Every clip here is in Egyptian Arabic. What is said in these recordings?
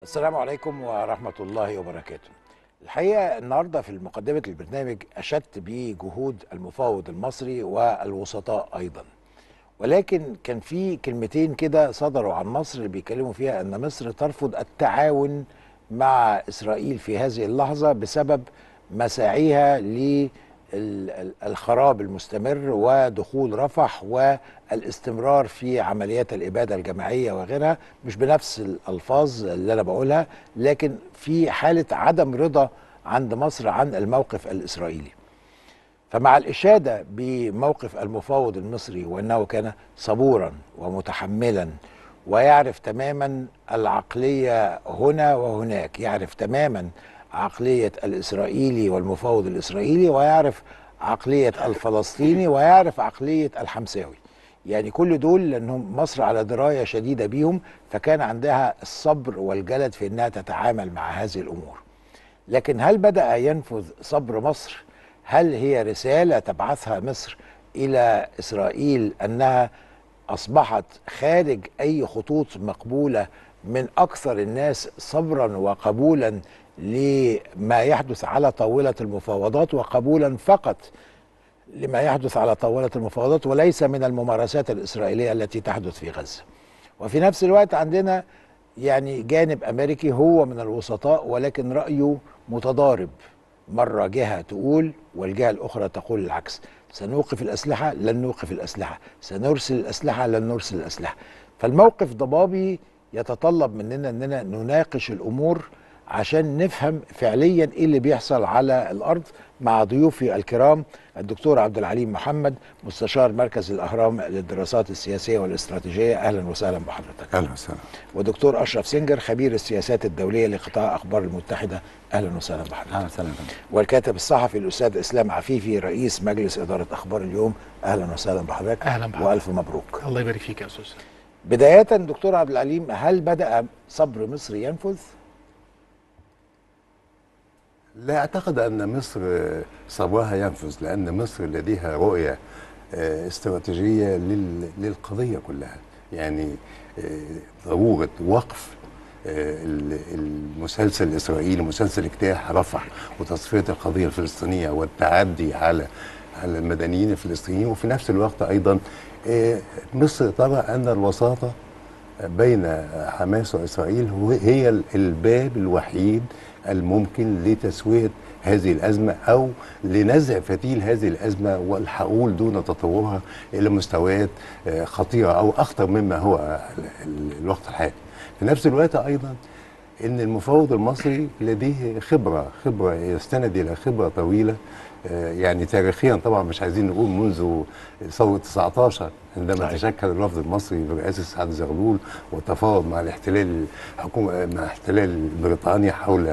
السلام عليكم ورحمة الله وبركاته الحقيقة النهاردة في مقدمة البرنامج أشدت بجهود المفاوض المصري والوسطاء أيضا ولكن كان في كلمتين كده صدروا عن مصر اللي بيتكلموا فيها أن مصر ترفض التعاون مع إسرائيل في هذه اللحظة بسبب مساعيها للخراب المستمر ودخول رفح والاستمرار في عمليات الإبادة الجماعية وغيرها مش بنفس الألفاظ اللي أنا بقولها لكن في حالة عدم رضا عند مصر عن الموقف الإسرائيلي فمع الإشادة بموقف المفاوض المصري وأنه كان صبورا ومتحملا ويعرف تماما العقلية هنا وهناك يعرف تماما عقلية الإسرائيلي والمفاوض الإسرائيلي ويعرف عقلية الفلسطيني ويعرف عقلية الحمساوي يعني كل دول لأنهم مصر على دراية شديدة بيهم فكان عندها الصبر والجلد في أنها تتعامل مع هذه الأمور لكن هل بدأ ينفذ صبر مصر هل هي رسالة تبعثها مصر إلى إسرائيل أنها أصبحت خارج أي خطوط مقبولة من أكثر الناس صبرا وقبولا لما يحدث على طاولة المفاوضات وقبولا فقط لما يحدث على طاولة المفاوضات وليس من الممارسات الإسرائيلية التي تحدث في غزة وفي نفس الوقت عندنا يعني جانب أمريكي هو من الوسطاء ولكن رأيه متضارب مرة جهة تقول والجهة الأخرى تقول العكس سنوقف الأسلحة لن نوقف الأسلحة سنرسل الأسلحة لن نرسل الأسلحة فالموقف ضبابي يتطلب مننا أننا نناقش الأمور عشان نفهم فعليا ايه اللي بيحصل على الارض مع ضيوفي الكرام الدكتور عبد العليم محمد مستشار مركز الاهرام للدراسات السياسيه والاستراتيجيه اهلا وسهلا بحضرتك اهلا وسهلا ودكتور اشرف سنجر خبير السياسات الدوليه لقطاع اخبار المتحده اهلا وسهلا بحضرتك اهلا وسهلا والكاتب الصحفي الاستاذ اسلام عفيفي رئيس مجلس اداره اخبار اليوم اهلا وسهلا بحضرتك اهلا بحضرتك والف مبروك الله يبارك فيك يا استاذ بدايه دكتور عبد العليم هل بدا صبر مصر ينفذ لا اعتقد ان مصر صبرها ينفذ لان مصر لديها رؤيه استراتيجيه للقضيه كلها يعني ضروره وقف المسلسل الاسرائيلي مسلسل اجتياح رفح وتصفيه القضيه الفلسطينيه والتعدي على على المدنيين الفلسطينيين وفي نفس الوقت ايضا مصر ترى ان الوساطه بين حماس واسرائيل هي الباب الوحيد الممكن لتسويه هذه الازمه او لنزع فتيل هذه الازمه والحقول دون تطورها الى مستويات خطيره او اخطر مما هو الوقت الحالي. في نفس الوقت ايضا ان المفاوض المصري لديه خبره خبره يستند الى خبره طويله يعني تاريخيا طبعا مش عايزين نقول منذ ثوره 19 عندما صحيح. تشكل الوفد المصري برئاسه سعد زغلول وتفاوض مع الاحتلال حكومه مع احتلال بريطانيا حول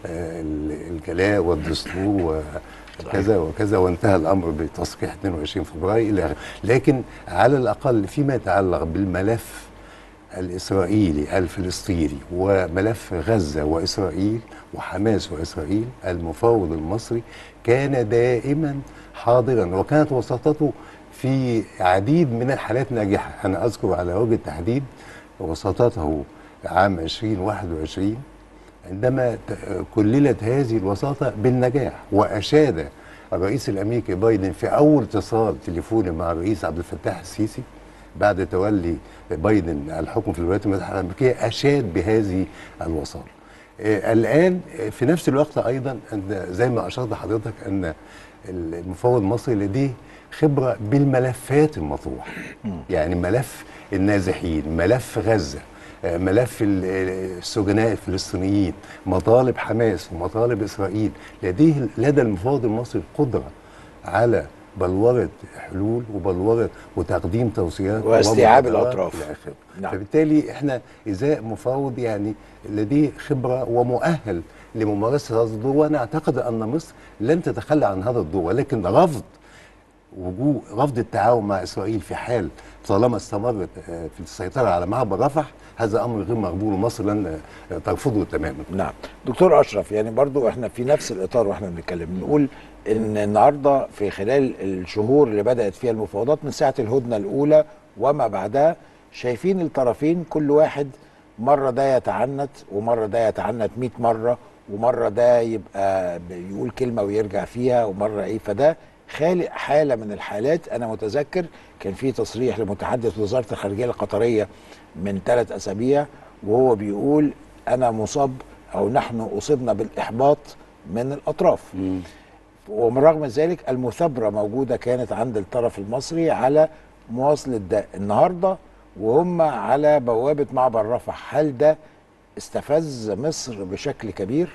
الجلاء والدستور وكذا وكذا وانتهى الامر بتصريح 22 فبراير الى اخره لكن على الاقل فيما يتعلق بالملف الاسرائيلي الفلسطيني وملف غزه واسرائيل وحماس واسرائيل المفاوض المصري كان دائما حاضرا وكانت وساطته في عديد من الحالات ناجحه انا اذكر على وجه التحديد وساطته عام 2021 عندما كللت هذه الوساطه بالنجاح واشاد الرئيس الامريكي بايدن في اول اتصال تليفوني مع الرئيس عبد الفتاح السيسي بعد تولي بايدن الحكم في الولايات المتحده الامريكيه اشاد بهذه الوساطه. آه الان في نفس الوقت ايضا أن زي ما اشرت حضرتك ان المفاوض المصري لديه خبره بالملفات المطروحه. يعني ملف النازحين، ملف غزه، آه ملف السجناء الفلسطينيين، مطالب حماس ومطالب اسرائيل، لديه لدى المفاوض المصري القدره على بلوره حلول وبلوره وتقديم توصيات واستيعاب الاطراف الى اخره نعم. فبالتالي احنا ازاء مفاوض يعني لديه خبره ومؤهل لممارسه هذا الدور وانا اعتقد ان مصر لن تتخلى عن هذا الدور ولكن رفض وجوه رفض التعاون مع اسرائيل في حال طالما استمرت في السيطره على معبر رفح هذا امر غير مقبول ومصر لن ترفضه تماما نعم دكتور اشرف يعني برضو احنا في نفس الاطار واحنا بنتكلم بنقول ان النهارده في خلال الشهور اللي بدات فيها المفاوضات من ساعه الهدنه الاولى وما بعدها شايفين الطرفين كل واحد مره ده يتعنت ومره ده يتعنت 100 مره ومره ده يبقى يقول كلمه ويرجع فيها ومره ايه فده خالق حاله من الحالات انا متذكر كان في تصريح لمتحدث وزاره الخارجيه القطريه من ثلاث اسابيع وهو بيقول انا مصاب او نحن اصبنا بالاحباط من الاطراف ومن رغم ذلك المثابره موجوده كانت عند الطرف المصري على مواصله ده النهارده وهم على بوابه معبر رفح هل ده استفز مصر بشكل كبير؟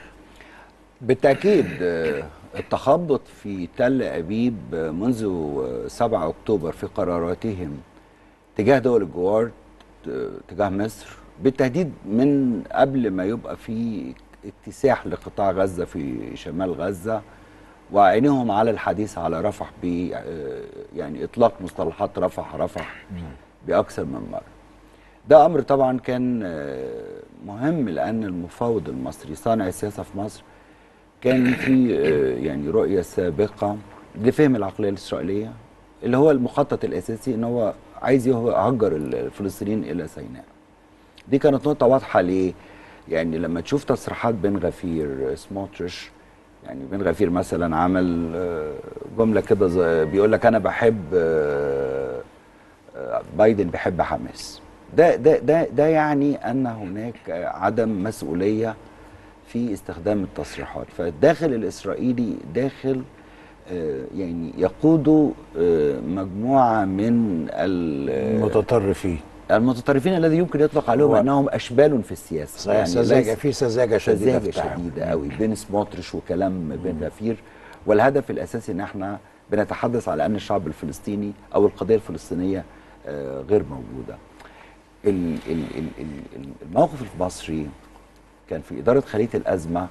بالتأكيد آه، التخبط في تل أبيب آه، منذ آه، 7 أكتوبر في قراراتهم تجاه دول الجوار ت- تجاه مصر بالتهديد من قبل ما يبقى في اكتساح لقطاع غزة في شمال غزة وعينهم على الحديث على رفح ب آه، يعني إطلاق مصطلحات رفح رفح بأكثر من مرة ده امر طبعا كان آه، مهم لان المفاوض المصري صانع السياسه في مصر كان في آه، يعني رؤيه سابقه لفهم العقليه الاسرائيليه اللي هو المخطط الاساسي ان هو عايز يهجر الفلسطينيين الى سيناء دي كانت نقطه واضحه ليه يعني لما تشوف تصريحات بن غفير آه، سموتريش يعني بن غفير مثلا عمل آه، جمله كده ز- بيقول لك انا بحب آه، آه، بايدن بيحب حماس ده ده ده ده يعني ان هناك عدم مسؤوليه في استخدام التصريحات فالداخل الاسرائيلي داخل آه، يعني يقود آه، مجموعه من ال- متطرفين المتطرفين الذي يمكن يطلق عليهم هو- انهم اشبال في السياسه صحيح سذاجه ليس- في سذاجه شديده في سذاجه التعامل. شديده قوي بين سموتريش وكلام بن غفير والهدف الاساسي ان احنا بنتحدث على ان الشعب الفلسطيني او القضيه الفلسطينيه آه، غير موجوده ال- ال- ال- ال- الموقف المصري كان في اداره خليه الازمه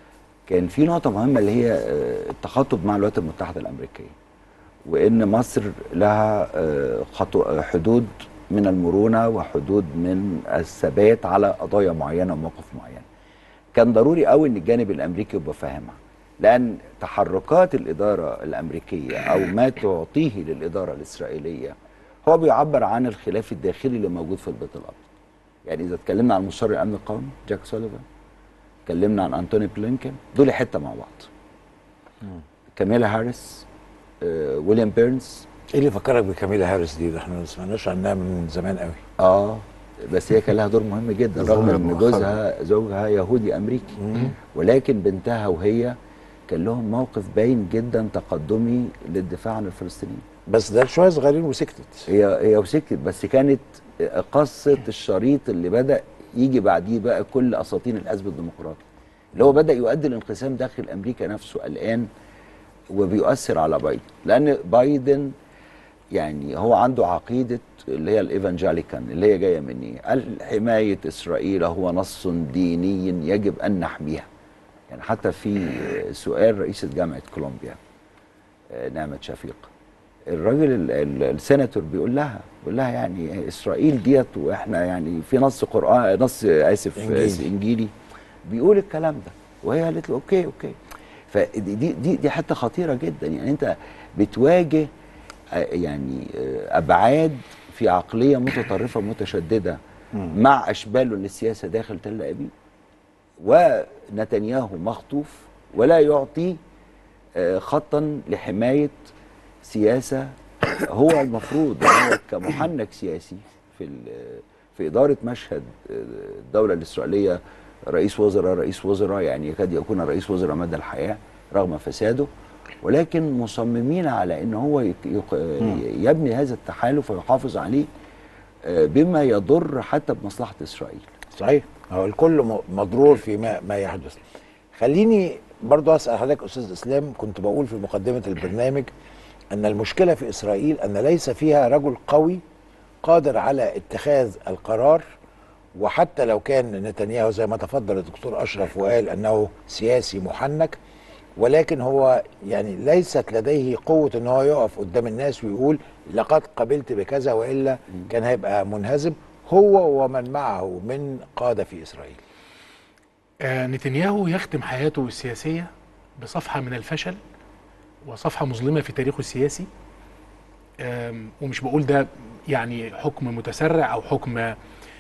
كان في نقطه مهمه اللي هي آه، التخاطب مع الولايات المتحده الامريكيه وان مصر لها آه، خطو حدود من المرونه وحدود من الثبات على قضايا معينه ومواقف معينه. كان ضروري قوي ان الجانب الامريكي يبقى فاهمها لان تحركات الاداره الامريكيه او ما تعطيه للاداره الاسرائيليه هو بيعبر عن الخلاف الداخلي اللي موجود في البيت الابيض. يعني اذا اتكلمنا عن مستشار الامن القومي جاك سوليفان اتكلمنا عن انتوني بلينكن دول حته مع بعض. كاميلا هاريس آه، ويليام بيرنز ايه اللي فكرك بكاميلا هاريس دي ده احنا ما سمعناش عنها من زمان قوي اه بس هي كان لها دور مهم جدا رغم ظهر ان مؤخراً. جوزها زوجها يهودي امريكي ولكن بنتها وهي كان لهم موقف باين جدا تقدمي للدفاع عن الفلسطينيين بس ده شويه صغيرين وسكتت هي هي وسكت بس كانت قصه الشريط اللي بدا يجي بعديه بقى كل اساطين الحزب الديمقراطي اللي هو بدا يؤدي الانقسام داخل امريكا نفسه الان وبيؤثر على بايدن لان بايدن يعني هو عنده عقيده اللي هي الايفانجيليكان اللي هي جايه من ايه؟ حمايه اسرائيل هو نص ديني يجب ان نحميها. يعني حتى في سؤال رئيسه جامعه كولومبيا آه، نعمه شفيق الراجل ال- ال- السيناتور بيقول لها بيقول لها يعني اسرائيل ديت واحنا يعني في نص قران نص اسف إنجيلي. إنجيلي. انجيلي بيقول الكلام ده وهي قالت له اوكي اوكي فدي دي دي, دي حته خطيره جدا يعني انت بتواجه آه، يعني آه، ابعاد في عقليه متطرفه متشدده مع اشبال للسياسه داخل تل ابيب ونتنياهو مخطوف ولا يعطي آه، خطا لحمايه سياسه هو المفروض إن هو كمحنك سياسي في ال- في اداره مشهد آه، الدوله الاسرائيليه رئيس وزراء رئيس وزراء يعني يكاد يكون رئيس وزراء مدى الحياه رغم فساده ولكن مصممين على ان هو يك- يق- يبني هذا التحالف ويحافظ عليه آه، بما يضر حتى بمصلحه اسرائيل صحيح هو الكل م- مضرور في ما, ما يحدث خليني برضو اسال حضرتك استاذ اسلام كنت بقول في مقدمه البرنامج ان المشكله في اسرائيل ان ليس فيها رجل قوي قادر على اتخاذ القرار وحتى لو كان نتنياهو زي ما تفضل الدكتور اشرف وقال انه سياسي محنك ولكن هو يعني ليست لديه قوه ان هو يقف قدام الناس ويقول لقد قبلت بكذا والا كان هيبقى منهزم هو ومن معه من قاده في اسرائيل آه، نتنياهو يختم حياته السياسية بصفحة من الفشل وصفحة مظلمة في تاريخه السياسي آم، ومش بقول ده يعني حكم متسرع أو حكم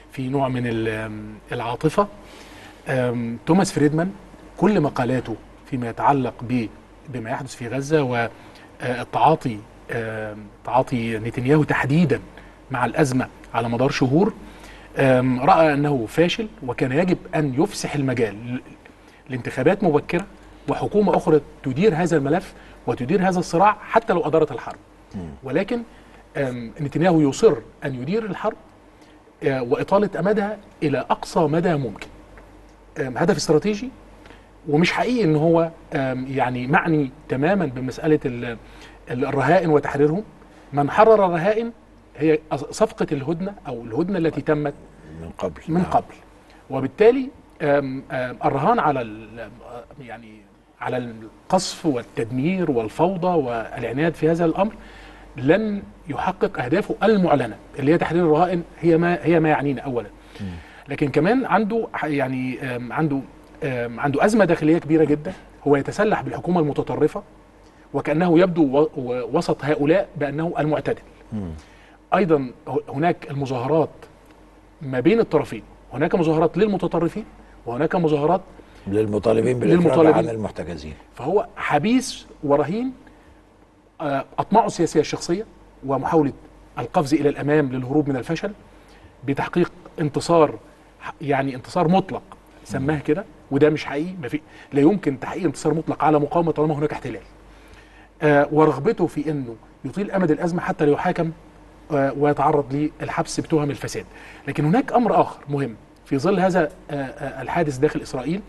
في نوع من ال- العاطفه أم، توماس فريدمان كل مقالاته فيما يتعلق ب بما يحدث في غزه والتعاطي تعاطي نتنياهو تحديدا مع الازمه على مدار شهور أم، راى انه فاشل وكان يجب ان يفسح المجال ل- لانتخابات مبكره وحكومه اخرى تدير هذا الملف وتدير هذا الصراع حتى لو ادارت الحرب ولكن أم، نتنياهو يصر ان يدير الحرب آه، واطاله امدها الى اقصى مدى ممكن آم، هدف استراتيجي ومش حقيقي ان هو آم، يعني معني تماما بمساله ال- ال- الرهائن وتحريرهم من حرر الرهائن هي أص- صفقه الهدنه او الهدنه التي تمت من قبل من نعم. قبل وبالتالي آم، آم، الرهان على ال- يعني على القصف والتدمير والفوضى والعناد في هذا الامر لن يحقق اهدافه المعلنه اللي هي تحرير الرهائن هي ما هي ما يعنينا اولا لكن كمان عنده ح- يعني آم، عنده آم، عنده ازمه داخليه كبيره جدا هو يتسلح بالحكومه المتطرفه وكانه يبدو و- و- وسط هؤلاء بانه المعتدل ايضا ه- هناك المظاهرات ما بين الطرفين هناك مظاهرات للمتطرفين وهناك مظاهرات للمطالبين بالإفراج للمطالبين. عن المحتجزين فهو حبيس ورهين آه، اطماعه السياسيه الشخصيه ومحاوله القفز الى الامام للهروب من الفشل بتحقيق انتصار ح- يعني انتصار مطلق سماه كده وده مش حقيقي ما في لا يمكن تحقيق انتصار مطلق على مقاومه طالما هناك احتلال آه، ورغبته في انه يطيل امد الازمه حتى لا يحاكم آه، ويتعرض للحبس بتهم الفساد لكن هناك امر اخر مهم في ظل هذا آه، آه، الحادث داخل اسرائيل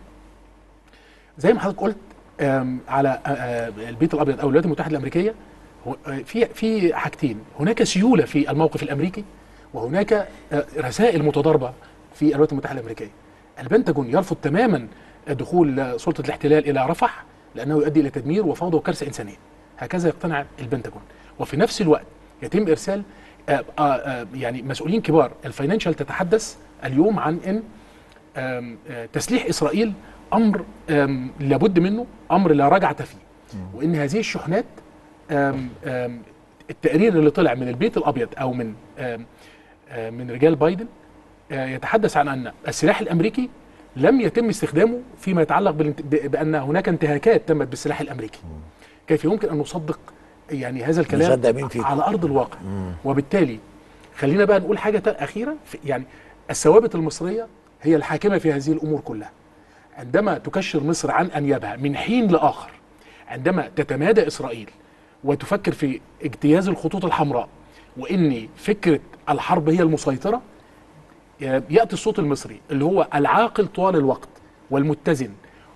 زي ما حضرتك قلت آم، على آه، آه، البيت الابيض او الولايات المتحده الامريكيه هو- آه، في في حاجتين هناك سيوله في الموقف الامريكي وهناك آه، رسائل متضاربه في الولايات المتحده الامريكيه البنتاجون يرفض تماما دخول آه، سلطه الاحتلال الى رفح لانه يؤدي الى تدمير وفوضى وكارثه انسانيه هكذا يقتنع البنتاجون وفي نفس الوقت يتم ارسال آه، آه، آه، يعني مسؤولين كبار الفاينانشال تتحدث اليوم عن ان آم، آه، تسليح اسرائيل امر آم، لابد منه امر لا رجعه فيه وان هذه الشحنات آم، آم، التقرير اللي طلع من البيت الابيض او من آم، آم، من رجال بايدن آه، يتحدث عن ان السلاح الامريكي لم يتم استخدامه فيما يتعلق بالانت- ب- بان هناك انتهاكات تمت بالسلاح الامريكي كيف يمكن ان نصدق يعني هذا الكلام نصدق مين فيكم؟ على ارض الواقع وبالتالي خلينا بقى نقول حاجه تا- اخيره في يعني الثوابت المصريه هي الحاكمه في هذه الامور كلها عندما تكشر مصر عن انيابها من حين لاخر عندما تتمادى اسرائيل وتفكر في اجتياز الخطوط الحمراء وان فكره الحرب هي المسيطره ياتي الصوت المصري اللي هو العاقل طوال الوقت والمتزن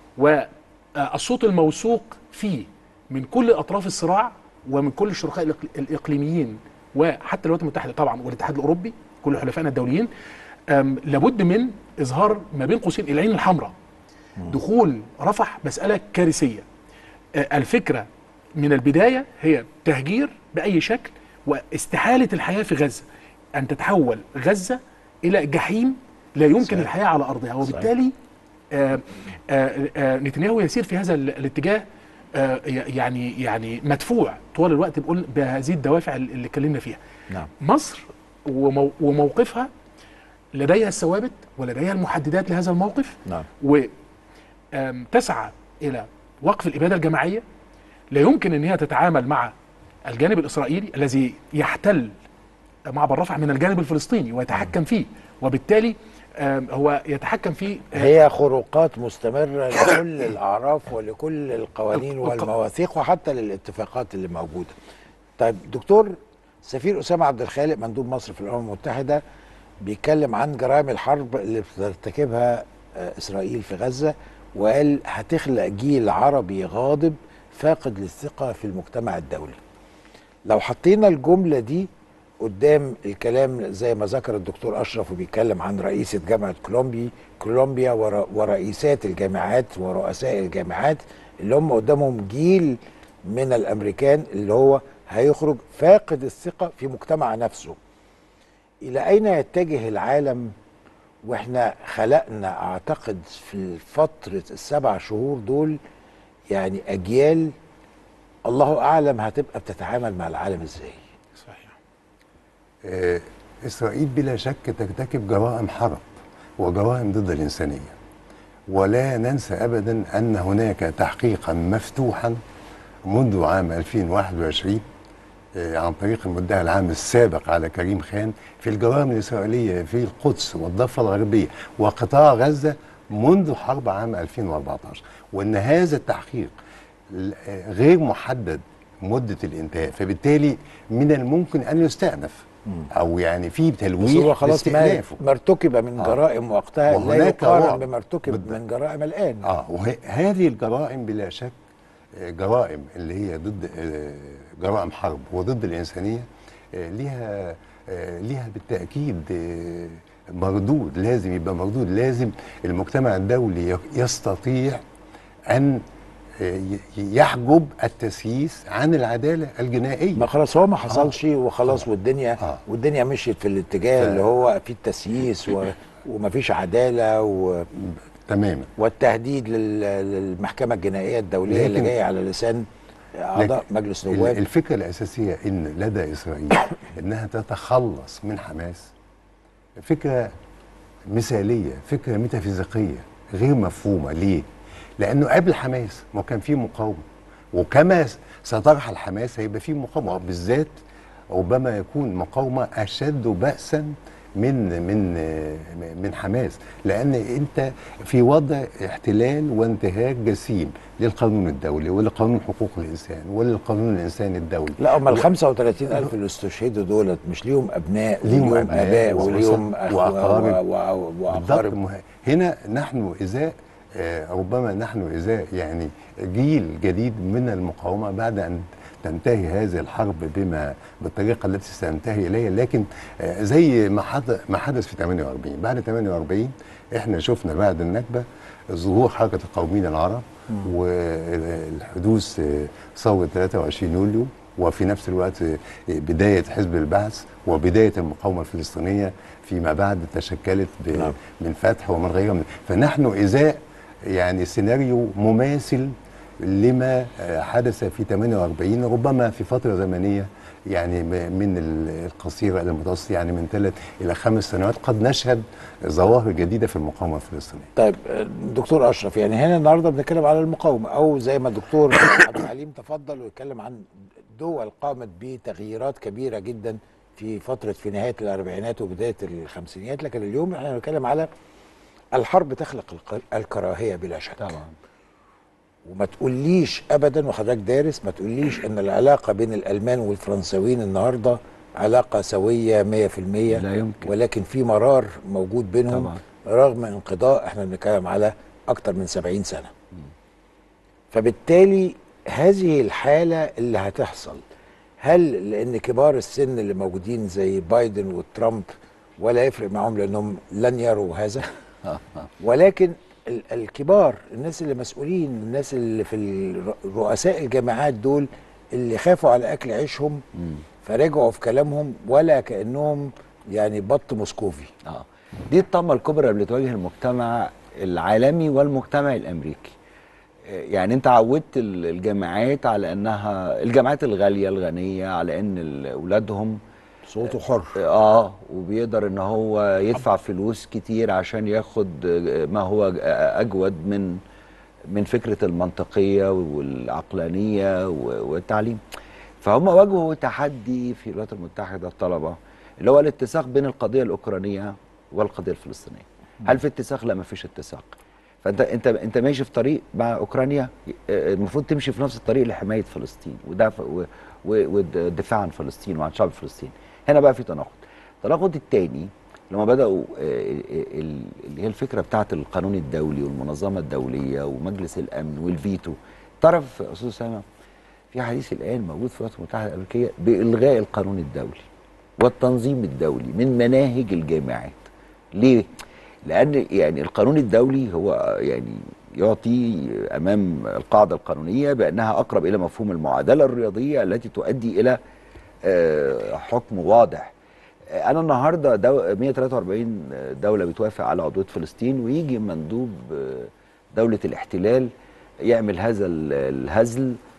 والصوت الموثوق فيه من كل اطراف الصراع ومن كل الشركاء الإق- الاقليميين وحتى الولايات المتحده طبعا والاتحاد الاوروبي كل حلفائنا الدوليين أم، لابد من اظهار ما بين قوسين العين الحمراء دخول رفح مساله كارثيه آه، الفكره من البدايه هي تهجير باي شكل واستحاله الحياه في غزه ان تتحول غزه الى جحيم لا يمكن صحيح. الحياه على ارضها وبالتالي آه، آه، آه، نتنياهو يسير في هذا ال- الاتجاه آه، يعني يعني مدفوع طوال الوقت بقول بهذه الدوافع اللي اتكلمنا فيها نعم مصر ومو وموقفها لديها الثوابت ولديها المحددات لهذا الموقف نعم وتسعى الى وقف الاباده الجماعيه لا يمكن ان هي تتعامل مع الجانب الاسرائيلي الذي يحتل معبر رفح من الجانب الفلسطيني ويتحكم فيه وبالتالي آم، هو يتحكم في هي خروقات مستمرة لكل الأعراف ولكل القوانين والق- والمواثيق وحتى للاتفاقات اللي موجودة طيب دكتور سفير أسامة عبد الخالق مندوب مصر في الأمم المتحدة بيتكلم عن جرائم الحرب اللي بترتكبها آه، إسرائيل في غزة وقال هتخلق جيل عربي غاضب فاقد للثقة في المجتمع الدولي لو حطينا الجملة دي قدام الكلام زي ما ذكر الدكتور أشرف وبيتكلم عن رئيسة جامعة كولومبي كولومبيا ور- ورئيسات الجامعات ورؤساء الجامعات اللي هم قدامهم جيل من الأمريكان اللي هو هيخرج فاقد الثقة في مجتمع نفسه إلى أين يتجه العالم واحنا خلقنا أعتقد في فترة السبع شهور دول يعني أجيال الله أعلم هتبقى بتتعامل مع العالم إزاي صحيح آه، اسرائيل بلا شك ترتكب جرائم حرب وجرائم ضد الانسانيه ولا ننسى ابدا ان هناك تحقيقا مفتوحا منذ عام 2021 آه، عن طريق المدعي العام السابق على كريم خان في الجرائم الإسرائيلية في القدس والضفة الغربية وقطاع غزة منذ حرب عام 2014 وأن هذا التحقيق ل- آه، غير محدد مدة الانتهاء فبالتالي من الممكن أن يستأنف أو يعني في بس تلويح هو خلاص ما, لاستئنافه. ما ارتكب من آه. جرائم وقتها لا وهناك يقارن رعب. بما ارتكب بالضبط. من جرائم الان اه وهذه الجرائم بلا شك آه، جرائم اللي هي ضد آه، جرائم حرب وضد الانسانيه آه، ليها آه، ليها بالتاكيد آه، مردود لازم يبقى مردود لازم المجتمع الدولي ي- يستطيع ان آه، ي- يحجب التسييس عن العداله الجنائيه ما خلاص هو ما حصلش وخلاص والدنيا آه. والدنيا مشيت في الاتجاه ف- اللي هو في التسييس و... ومفيش عداله و... تماما والتهديد لل... للمحكمه الجنائيه الدوليه اللي لكن- جايه على لسان اعضاء لكن مجلس ال- نواب الفكره الاساسيه ان لدى اسرائيل انها تتخلص من حماس فكره مثاليه فكره ميتافيزيقيه غير مفهومه ليه لانه قبل حماس ما كان في مقاومه وكما سترحل حماس هيبقى في مقاومه بالذات ربما يكون مقاومه اشد باسا من من من حماس لان انت في وضع احتلال وانتهاك جسيم للقانون الدولي ولقانون حقوق الانسان وللقانون الانساني الدولي لا هم ال 35000 اللي استشهدوا دولت مش ليهم ابناء ليهم وليهم أبناء اباء وأسر وليهم أخ- وأقارب. و- و- بالضبط واقارب مه- هنا نحن ازاء آه، ربما نحن ازاء يعني جيل جديد من المقاومه بعد ان تنتهي هذه الحرب بما بالطريقه التي ستنتهي اليها لكن آه، زي ما حدث ما حدث في 48 بعد 48 احنا شفنا بعد النكبه ظهور حركه القوميين العرب والحدوث آه، ثوره 23 يوليو وفي نفس الوقت آه، بدايه حزب البعث وبدايه المقاومه الفلسطينيه فيما بعد تشكلت ب- نعم. من فتح ومن غيره من فنحن ازاء يعني سيناريو مماثل لما آه، حدث في 48 ربما في فتره زمنيه يعني م- من ال- القصيره الى المتوسط يعني من ثلاث الى خمس سنوات قد نشهد ظواهر جديده في المقاومه الفلسطينيه. طيب دكتور اشرف يعني هنا النهارده بنتكلم على المقاومه او زي ما الدكتور عبد الحليم تفضل ويتكلم عن دول قامت بتغييرات كبيره جدا في فتره في نهايه الاربعينات وبدايه الخمسينيات لكن اليوم احنا بنتكلم على الحرب تخلق الق- الكراهيه بلا شك طبعا وما تقوليش ابدا وحضرتك دارس ما تقوليش ان العلاقه بين الالمان والفرنساويين النهارده علاقه سويه 100% لا يمكن. ولكن في مرار موجود بينهم طبعا. رغم انقضاء احنا بنتكلم على اكتر من 70 سنه فبالتالي هذه الحاله اللي هتحصل هل لان كبار السن اللي موجودين زي بايدن وترامب ولا يفرق معهم لانهم لن يروا هذا ولكن ال- الكبار الناس اللي مسؤولين الناس اللي في الر- رؤساء الجامعات دول اللي خافوا على اكل عيشهم فرجعوا في كلامهم ولا كانهم يعني بط موسكوفي اه دي الطامه الكبرى اللي بتواجه المجتمع العالمي والمجتمع الامريكي آه، يعني انت عودت ال- الجامعات على انها الجامعات الغاليه الغنيه على ان ال- اولادهم صوته حر اه وبيقدر ان هو يدفع فلوس كتير عشان ياخد آه، ما هو آه، اجود من من فكره المنطقيه والعقلانيه و- والتعليم فهم واجهوا تحدي في الولايات المتحده الطلبه اللي هو الاتساق بين القضيه الاوكرانيه والقضيه الفلسطينيه هل في اتساق لا ما فيش اتساق فانت انت انت ماشي في طريق مع اوكرانيا آه، المفروض تمشي في نفس الطريق لحمايه فلسطين ودفع و- و- والدفاع عن فلسطين وعن شعب فلسطين هنا بقى في تناقض التناقض الثاني لما بداوا آه، ال- اللي هي الفكره بتاعه القانون الدولي والمنظمه الدوليه ومجلس الامن والفيتو تعرف يا استاذ اسامه في حديث الان موجود في الولايات المتحده الامريكيه بالغاء القانون الدولي والتنظيم الدولي من مناهج الجامعات ليه لان يعني القانون الدولي هو يعني يعطي امام القاعده القانونيه بانها اقرب الى مفهوم المعادله الرياضيه التي تؤدي الى آه، حكم واضح آه، انا النهارده دو 143 دوله بتوافق على عضويه فلسطين ويجي مندوب آه، دوله الاحتلال يعمل هذا ال- الهزل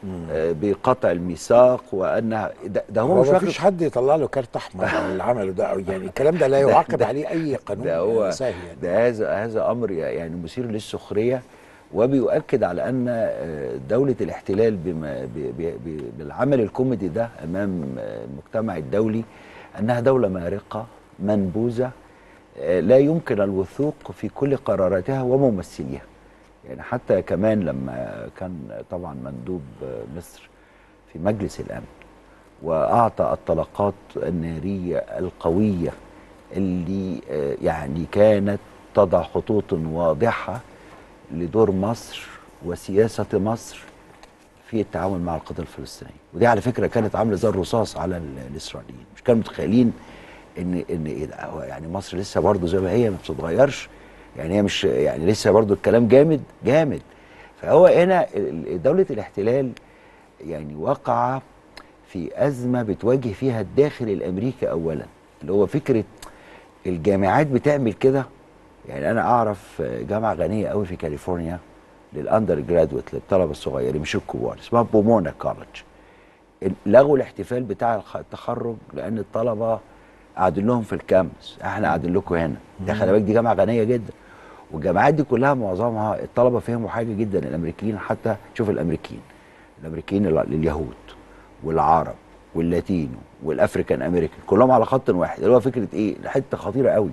آه، بقطع الميثاق وانها ده, ده هو هو مش ما واخد فيش حد يطلع له كارت احمر على اللي عمله ده أو يعني الكلام ده لا يعاقب عليه اي قانون ده هو سهل يعني ده هذا هذا امر يعني مثير للسخريه وبيؤكد على ان آه، دوله الاحتلال بما ب- ب- ب- بالعمل الكوميدي ده امام آه، المجتمع الدولي انها دوله مارقه منبوذه آه، لا يمكن الوثوق في كل قراراتها وممثليها يعني حتى كمان لما كان طبعا مندوب آه، مصر في مجلس الامن واعطى الطلقات الناريه القويه اللي آه، يعني كانت تضع خطوط واضحه لدور مصر وسياسه مصر في التعامل مع القضيه الفلسطينيه ودي على فكره كانت عامله زي الرصاص على ال- الاسرائيليين مش كانوا متخيلين ان ان إيه ده؟ هو يعني مصر لسه برضه زي ما هي ما بتتغيرش يعني هي مش يعني لسه برضه الكلام جامد جامد فهو هنا ال- ال- دوله الاحتلال يعني وقع في ازمه بتواجه فيها الداخل الامريكي اولا اللي هو فكره الجامعات بتعمل كده يعني انا اعرف جامعه غنيه قوي في كاليفورنيا للاندر جرادويت للطلبه الصغيرين مش الكبار اسمها بومونا كولج لغوا الاحتفال بتاع الخ- التخرج لان الطلبه قاعدين لهم في الكامبس احنا قاعدين لكم هنا ده خلي بالك دي جامعه غنيه جدا والجامعات دي كلها معظمها الطلبه فهموا حاجه جدا الامريكيين حتى شوف الامريكيين الامريكيين ال- اليهود والعرب واللاتينو والافريكان امريكان كلهم على خط واحد اللي هو فكره ايه حته خطيره قوي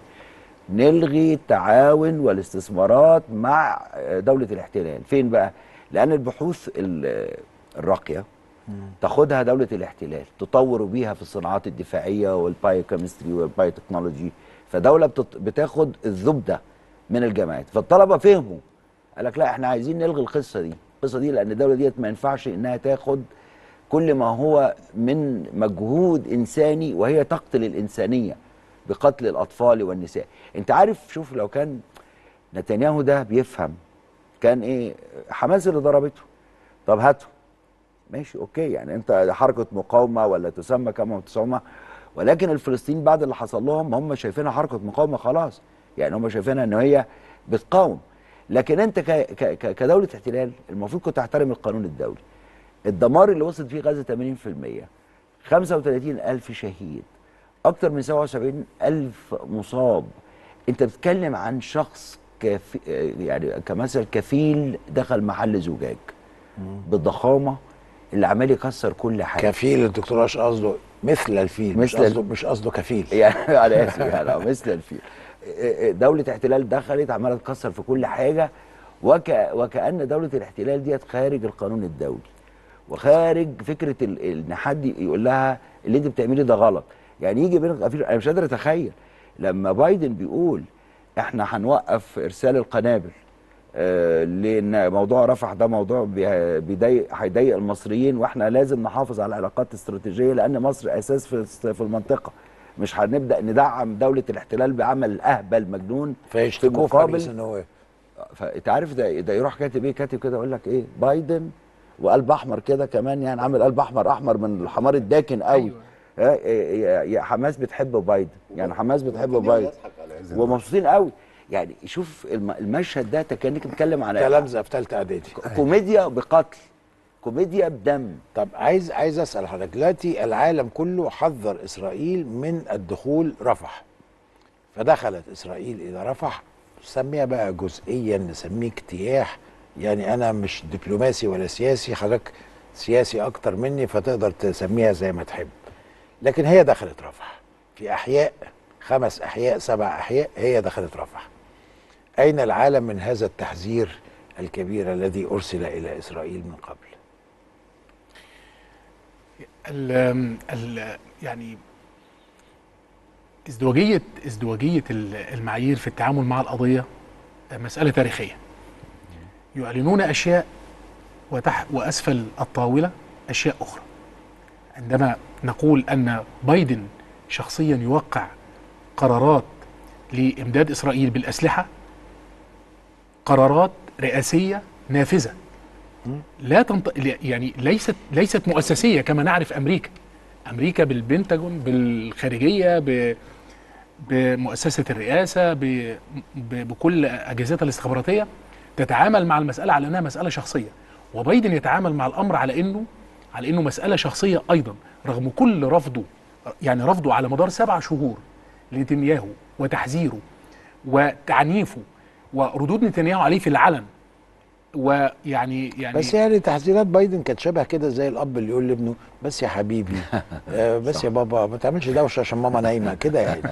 نلغي التعاون والاستثمارات مع دوله الاحتلال فين بقى لان البحوث ال- الراقيه تاخدها دوله الاحتلال تطور بيها في الصناعات الدفاعيه والبايوكيمستري والبايوتكنولوجي فدوله بتط... بتاخد الزبده من الجامعات فالطلبه فهموا قال لك لا احنا عايزين نلغي القصه دي القصه دي لان الدوله ديت ما ينفعش انها تاخد كل ما هو من مجهود انساني وهي تقتل الانسانيه بقتل الاطفال والنساء انت عارف شوف لو كان نتنياهو ده بيفهم كان ايه حماس اللي ضربته طب هاته ماشي اوكي يعني انت حركه مقاومه ولا تسمى كما تسمى ولكن الفلسطينيين بعد اللي حصل لهم هم شايفينها حركه مقاومه خلاص يعني هم شايفينها ان هي بتقاوم لكن انت ك ك ك كدوله احتلال المفروض كنت تحترم القانون الدولي الدمار اللي وصلت فيه غزه 80% 35 ألف شهيد أكتر من 77 ألف مصاب أنت بتتكلم عن شخص كفي يعني كمثل كفيل دخل محل زجاج بالضخامة اللي عمال يكسر كل حاجة كفيل الدكتور اش قصده مثل الفيل مش مثل قصده مش قصده كفيل يعني على اسف يعني أو مثل الفيل دولة احتلال دخلت عمالة تكسر في كل حاجة وك وكأن دولة الاحتلال ديت خارج القانون الدولي وخارج فكرة ال- ان حد يقول لها اللي انت بتعمليه ده غلط يعني يجي بين الغفير انا مش قادر اتخيل لما بايدن بيقول احنا هنوقف ارسال القنابل آه لان موضوع رفح ده موضوع بي- بيضايق هيضايق المصريين واحنا لازم نحافظ على علاقات استراتيجيه لان مصر اساس في في المنطقه مش هنبدا ندعم دوله الاحتلال بعمل اهبل مجنون فيشتكوه في مقابل- مجلس النواب فانت عارف ده ده يروح كاتب ايه كاتب كده يقول لك ايه بايدن وقلب احمر كده كمان يعني عامل قلب احمر احمر من الحمار الداكن قوي أيوة. ها، إيه، يا يا حماس بتحب بايدن يعني حماس بتحب بايدن ومبسوطين قوي يعني شوف الم- المشهد ده كانك بتتكلم على تلامذه في ثالثه اعدادي كوميديا بقتل كوميديا بدم طب عايز عايز اسال حضرتك دلوقتي العالم كله حذر اسرائيل من الدخول رفح فدخلت اسرائيل الى رفح سميها بقى جزئيا نسميه اجتياح يعني انا مش دبلوماسي ولا سياسي حضرتك سياسي اكتر مني فتقدر تسميها زي ما تحب لكن هي دخلت رفح في احياء خمس احياء سبع احياء هي دخلت رفح اين العالم من هذا التحذير الكبير الذي ارسل الى اسرائيل من قبل ال ال يعني ازدواجيه ازدواجيه ال- المعايير في التعامل مع القضيه مساله تاريخيه يعلنون اشياء وتح واسفل الطاوله اشياء اخرى عندما نقول ان بايدن شخصيا يوقع قرارات لامداد اسرائيل بالاسلحه قرارات رئاسيه نافذه لا تنط... يعني ليست ليست مؤسسيه كما نعرف امريكا امريكا بالبنتاجون بالخارجيه ب... بمؤسسه الرئاسه ب... ب... بكل اجهزتها الاستخباراتيه تتعامل مع المساله على انها مساله شخصيه وبايدن يتعامل مع الامر على انه على انه مساله شخصيه ايضا رغم كل رفضه يعني رفضه على مدار سبع شهور لنتنياهو وتحذيره وتعنيفه وردود نتنياهو عليه في العلن ويعني يعني بس يعني تحذيرات بايدن كانت شبه كده زي الاب اللي يقول لابنه بس يا حبيبي آه بس يا بابا ما تعملش دوشه عشان ماما نايمه كده يعني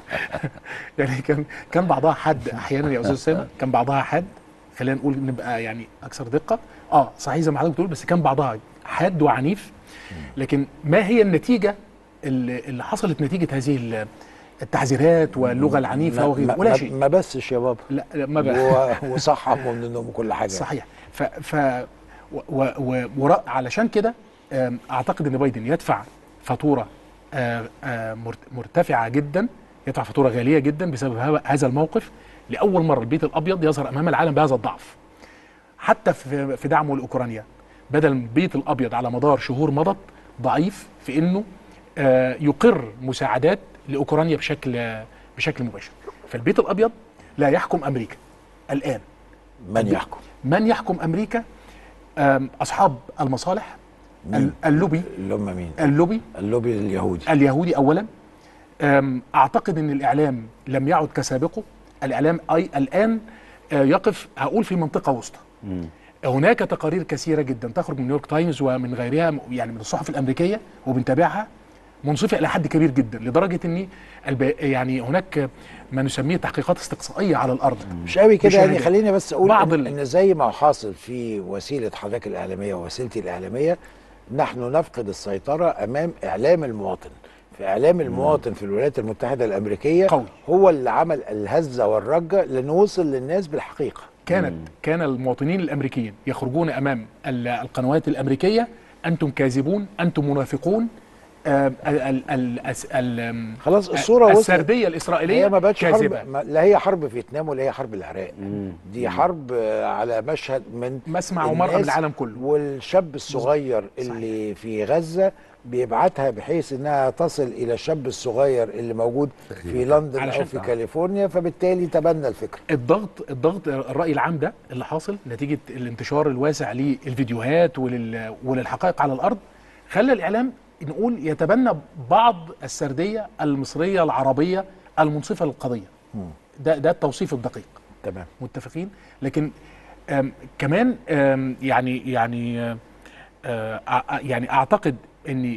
يعني كان كان بعضها حد احيانا يا استاذ اسامه كان بعضها حد خلينا نقول نبقى يعني اكثر دقه اه صحيح زي ما حضرتك بتقول بس كان بعضها حاد وعنيف لكن ما هي النتيجه اللي اللي حصلت نتيجه هذه ال- التحذيرات واللغه العنيفه ما, وغيره ولا ما, شيء ما بسش يا بابا لا لا، ما بقى و- وصحهم من النوم وكل حاجه صحيح ف ف و و و ورا- علشان كده آم، اعتقد ان بايدن يدفع فاتوره آه، آه، مرت- مرتفعه جدا يدفع فاتوره غاليه جدا بسبب هذا- هذا الموقف لاول مره البيت الابيض يظهر امام العالم بهذا الضعف حتى في في دعمه لاوكرانيا بدل البيت الابيض على مدار شهور مضت ضعيف في انه آه، يقر مساعدات لاوكرانيا بشكل آه، بشكل مباشر فالبيت الابيض لا يحكم امريكا الان من يحكم من يحكم امريكا آم، اصحاب المصالح مين؟ ال- اللوبي اللي هم مين اللوبي اللوبي اليهودي اليهودي اولا آم، اعتقد ان الاعلام لم يعد كسابقه الاعلام اي الان آه، يقف هقول في منطقه وسطى هناك تقارير كثيره جدا تخرج من نيويورك تايمز ومن غيرها يعني من الصحف الامريكيه وبنتابعها منصفه الى حد كبير جدا لدرجه ان الب... يعني هناك ما نسميه تحقيقات استقصائيه على الارض مش قوي كده يعني بشهادات. خليني بس اقول بعض إن, ال- ان زي ما حاصل في وسيله حضرتك الاعلاميه ووسيلتي الاعلاميه نحن نفقد السيطره امام اعلام المواطن فاعلام المواطن في الولايات المتحده الامريكيه قوي. هو اللي عمل الهزه والرجه لنوصل للناس بالحقيقه كانت كان المواطنين الامريكيين يخرجون امام ال- القنوات الامريكيه انتم كاذبون انتم منافقون آم، ال ال ال الس- ال آم، خلاص الصوره وصلت السرديه الاسرائيليه هي ما بقتش كاذبه حرب ما لا هي حرب فيتنام ولا هي حرب العراق دي حرب آه، على مشهد من مسمع ومرأى من الناس العالم كله. والشاب الصغير اللي في غزه بيبعتها بحيث انها تصل الى الشاب الصغير اللي موجود في لندن او علشان في تعرف. كاليفورنيا فبالتالي تبنى الفكره الضغط الضغط الراي العام ده اللي حاصل نتيجه الانتشار الواسع للفيديوهات ولل وللحقائق على الارض خلى الاعلام نقول يتبنى بعض السرديه المصريه العربيه المنصفه للقضيه ده ده التوصيف الدقيق تمام متفقين لكن آم كمان آم يعني يعني آه، آه يعني اعتقد ان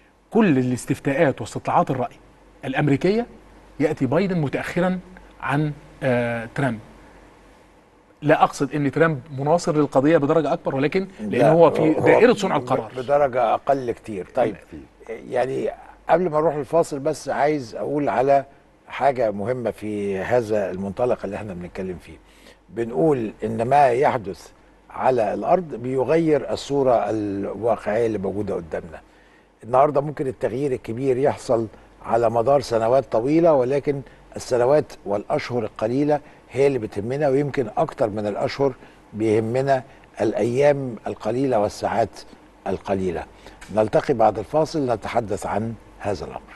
كل الاستفتاءات واستطلاعات الراي الامريكيه ياتي بايدن متاخرا عن آه ترامب لا اقصد ان ترامب مناصر للقضيه بدرجه اكبر ولكن لان لا، هو في دائره صنع ب- القرار بدرجه اقل كتير طيب يعني قبل ما نروح الفاصل بس عايز اقول على حاجه مهمه في هذا المنطلق اللي احنا بنتكلم فيه بنقول ان ما يحدث على الارض بيغير الصوره الواقعيه اللي موجوده قدامنا النهارده ممكن التغيير الكبير يحصل على مدار سنوات طويله ولكن السنوات والاشهر القليله هي اللي بتهمنا ويمكن اكتر من الاشهر بيهمنا الايام القليله والساعات القليله نلتقي بعد الفاصل نتحدث عن هذا الامر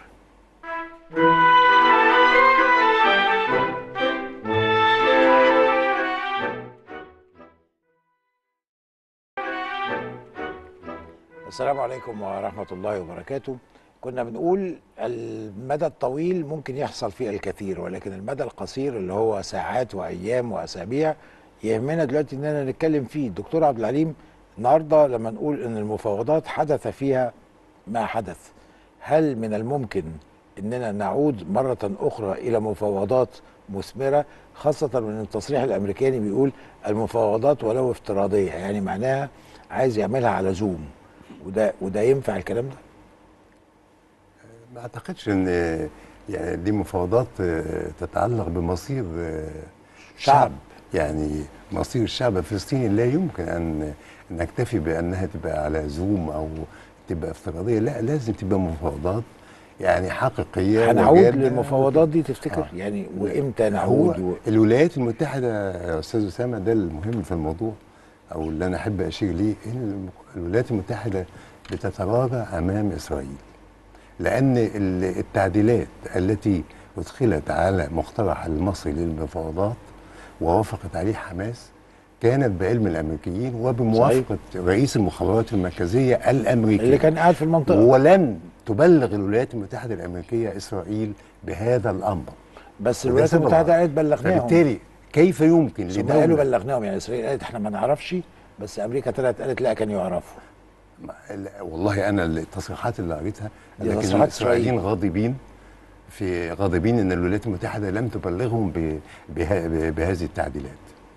السلام عليكم ورحمة الله وبركاته كنا بنقول المدى الطويل ممكن يحصل فيه الكثير ولكن المدى القصير اللي هو ساعات وأيام وأسابيع يهمنا دلوقتي إننا نتكلم فيه الدكتور عبد العليم النهاردة لما نقول إن المفاوضات حدث فيها ما حدث هل من الممكن إننا نعود مرة أخرى إلى مفاوضات مثمرة خاصة من التصريح الأمريكاني بيقول المفاوضات ولو افتراضية يعني معناها عايز يعملها على زوم وده وده ينفع الكلام ده؟ ما اعتقدش ان يعني دي مفاوضات آه، تتعلق بمصير آه، شعب. يعني مصير الشعب الفلسطيني لا يمكن ان نكتفي بانها تبقى على زوم او تبقى افتراضيه لا لازم تبقى مفاوضات يعني حقيقيه هنعود وجادة. للمفاوضات دي تفتكر؟ آه. يعني وامتى هو نعود؟ و... الولايات المتحده يا استاذ اسامه ده المهم في الموضوع او اللي انا احب اشير ليه ان الولايات المتحده بتتراجع امام اسرائيل لان ال- التعديلات التي ادخلت على مقترح المصري للمفاوضات ووافقت عليه حماس كانت بعلم الامريكيين وبموافقه رئيس المخابرات المركزيه الامريكيه اللي كان قاعد في المنطقه ولم تبلغ الولايات المتحده الامريكيه اسرائيل بهذا الامر بس وده الولايات سبب المتحده عرض. قالت بلغناهم فبالتالي كيف يمكن ثم قالوا لدوله بلغناهم يعني اسرائيل قالت احنا ما نعرفش بس امريكا طلعت قالت لا كانوا يعرفوا ما- لا، والله انا التصريحات اللي قريتها دي لكن تصريحات الاسرائيليين إسرائيل. غاضبين في غاضبين ان الولايات المتحده لم تبلغهم ب- بها- ب- بهذه التعديلات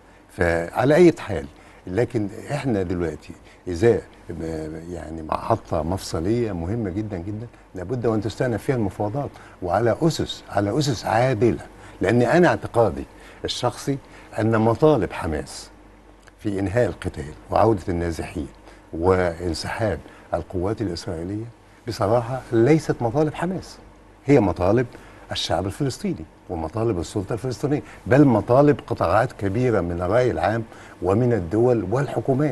فعلى اي حال لكن احنا دلوقتي اذا م- يعني محطه مفصليه مهمه جدا جدا لابد وان تستأنف فيها المفاوضات وعلى اسس على اسس عادله لان انا اعتقادي الشخصي ان مطالب حماس في انهاء القتال وعوده النازحين وانسحاب القوات الاسرائيليه بصراحه ليست مطالب حماس هي مطالب الشعب الفلسطيني ومطالب السلطه الفلسطينيه بل مطالب قطاعات كبيره من الراي العام ومن الدول والحكومات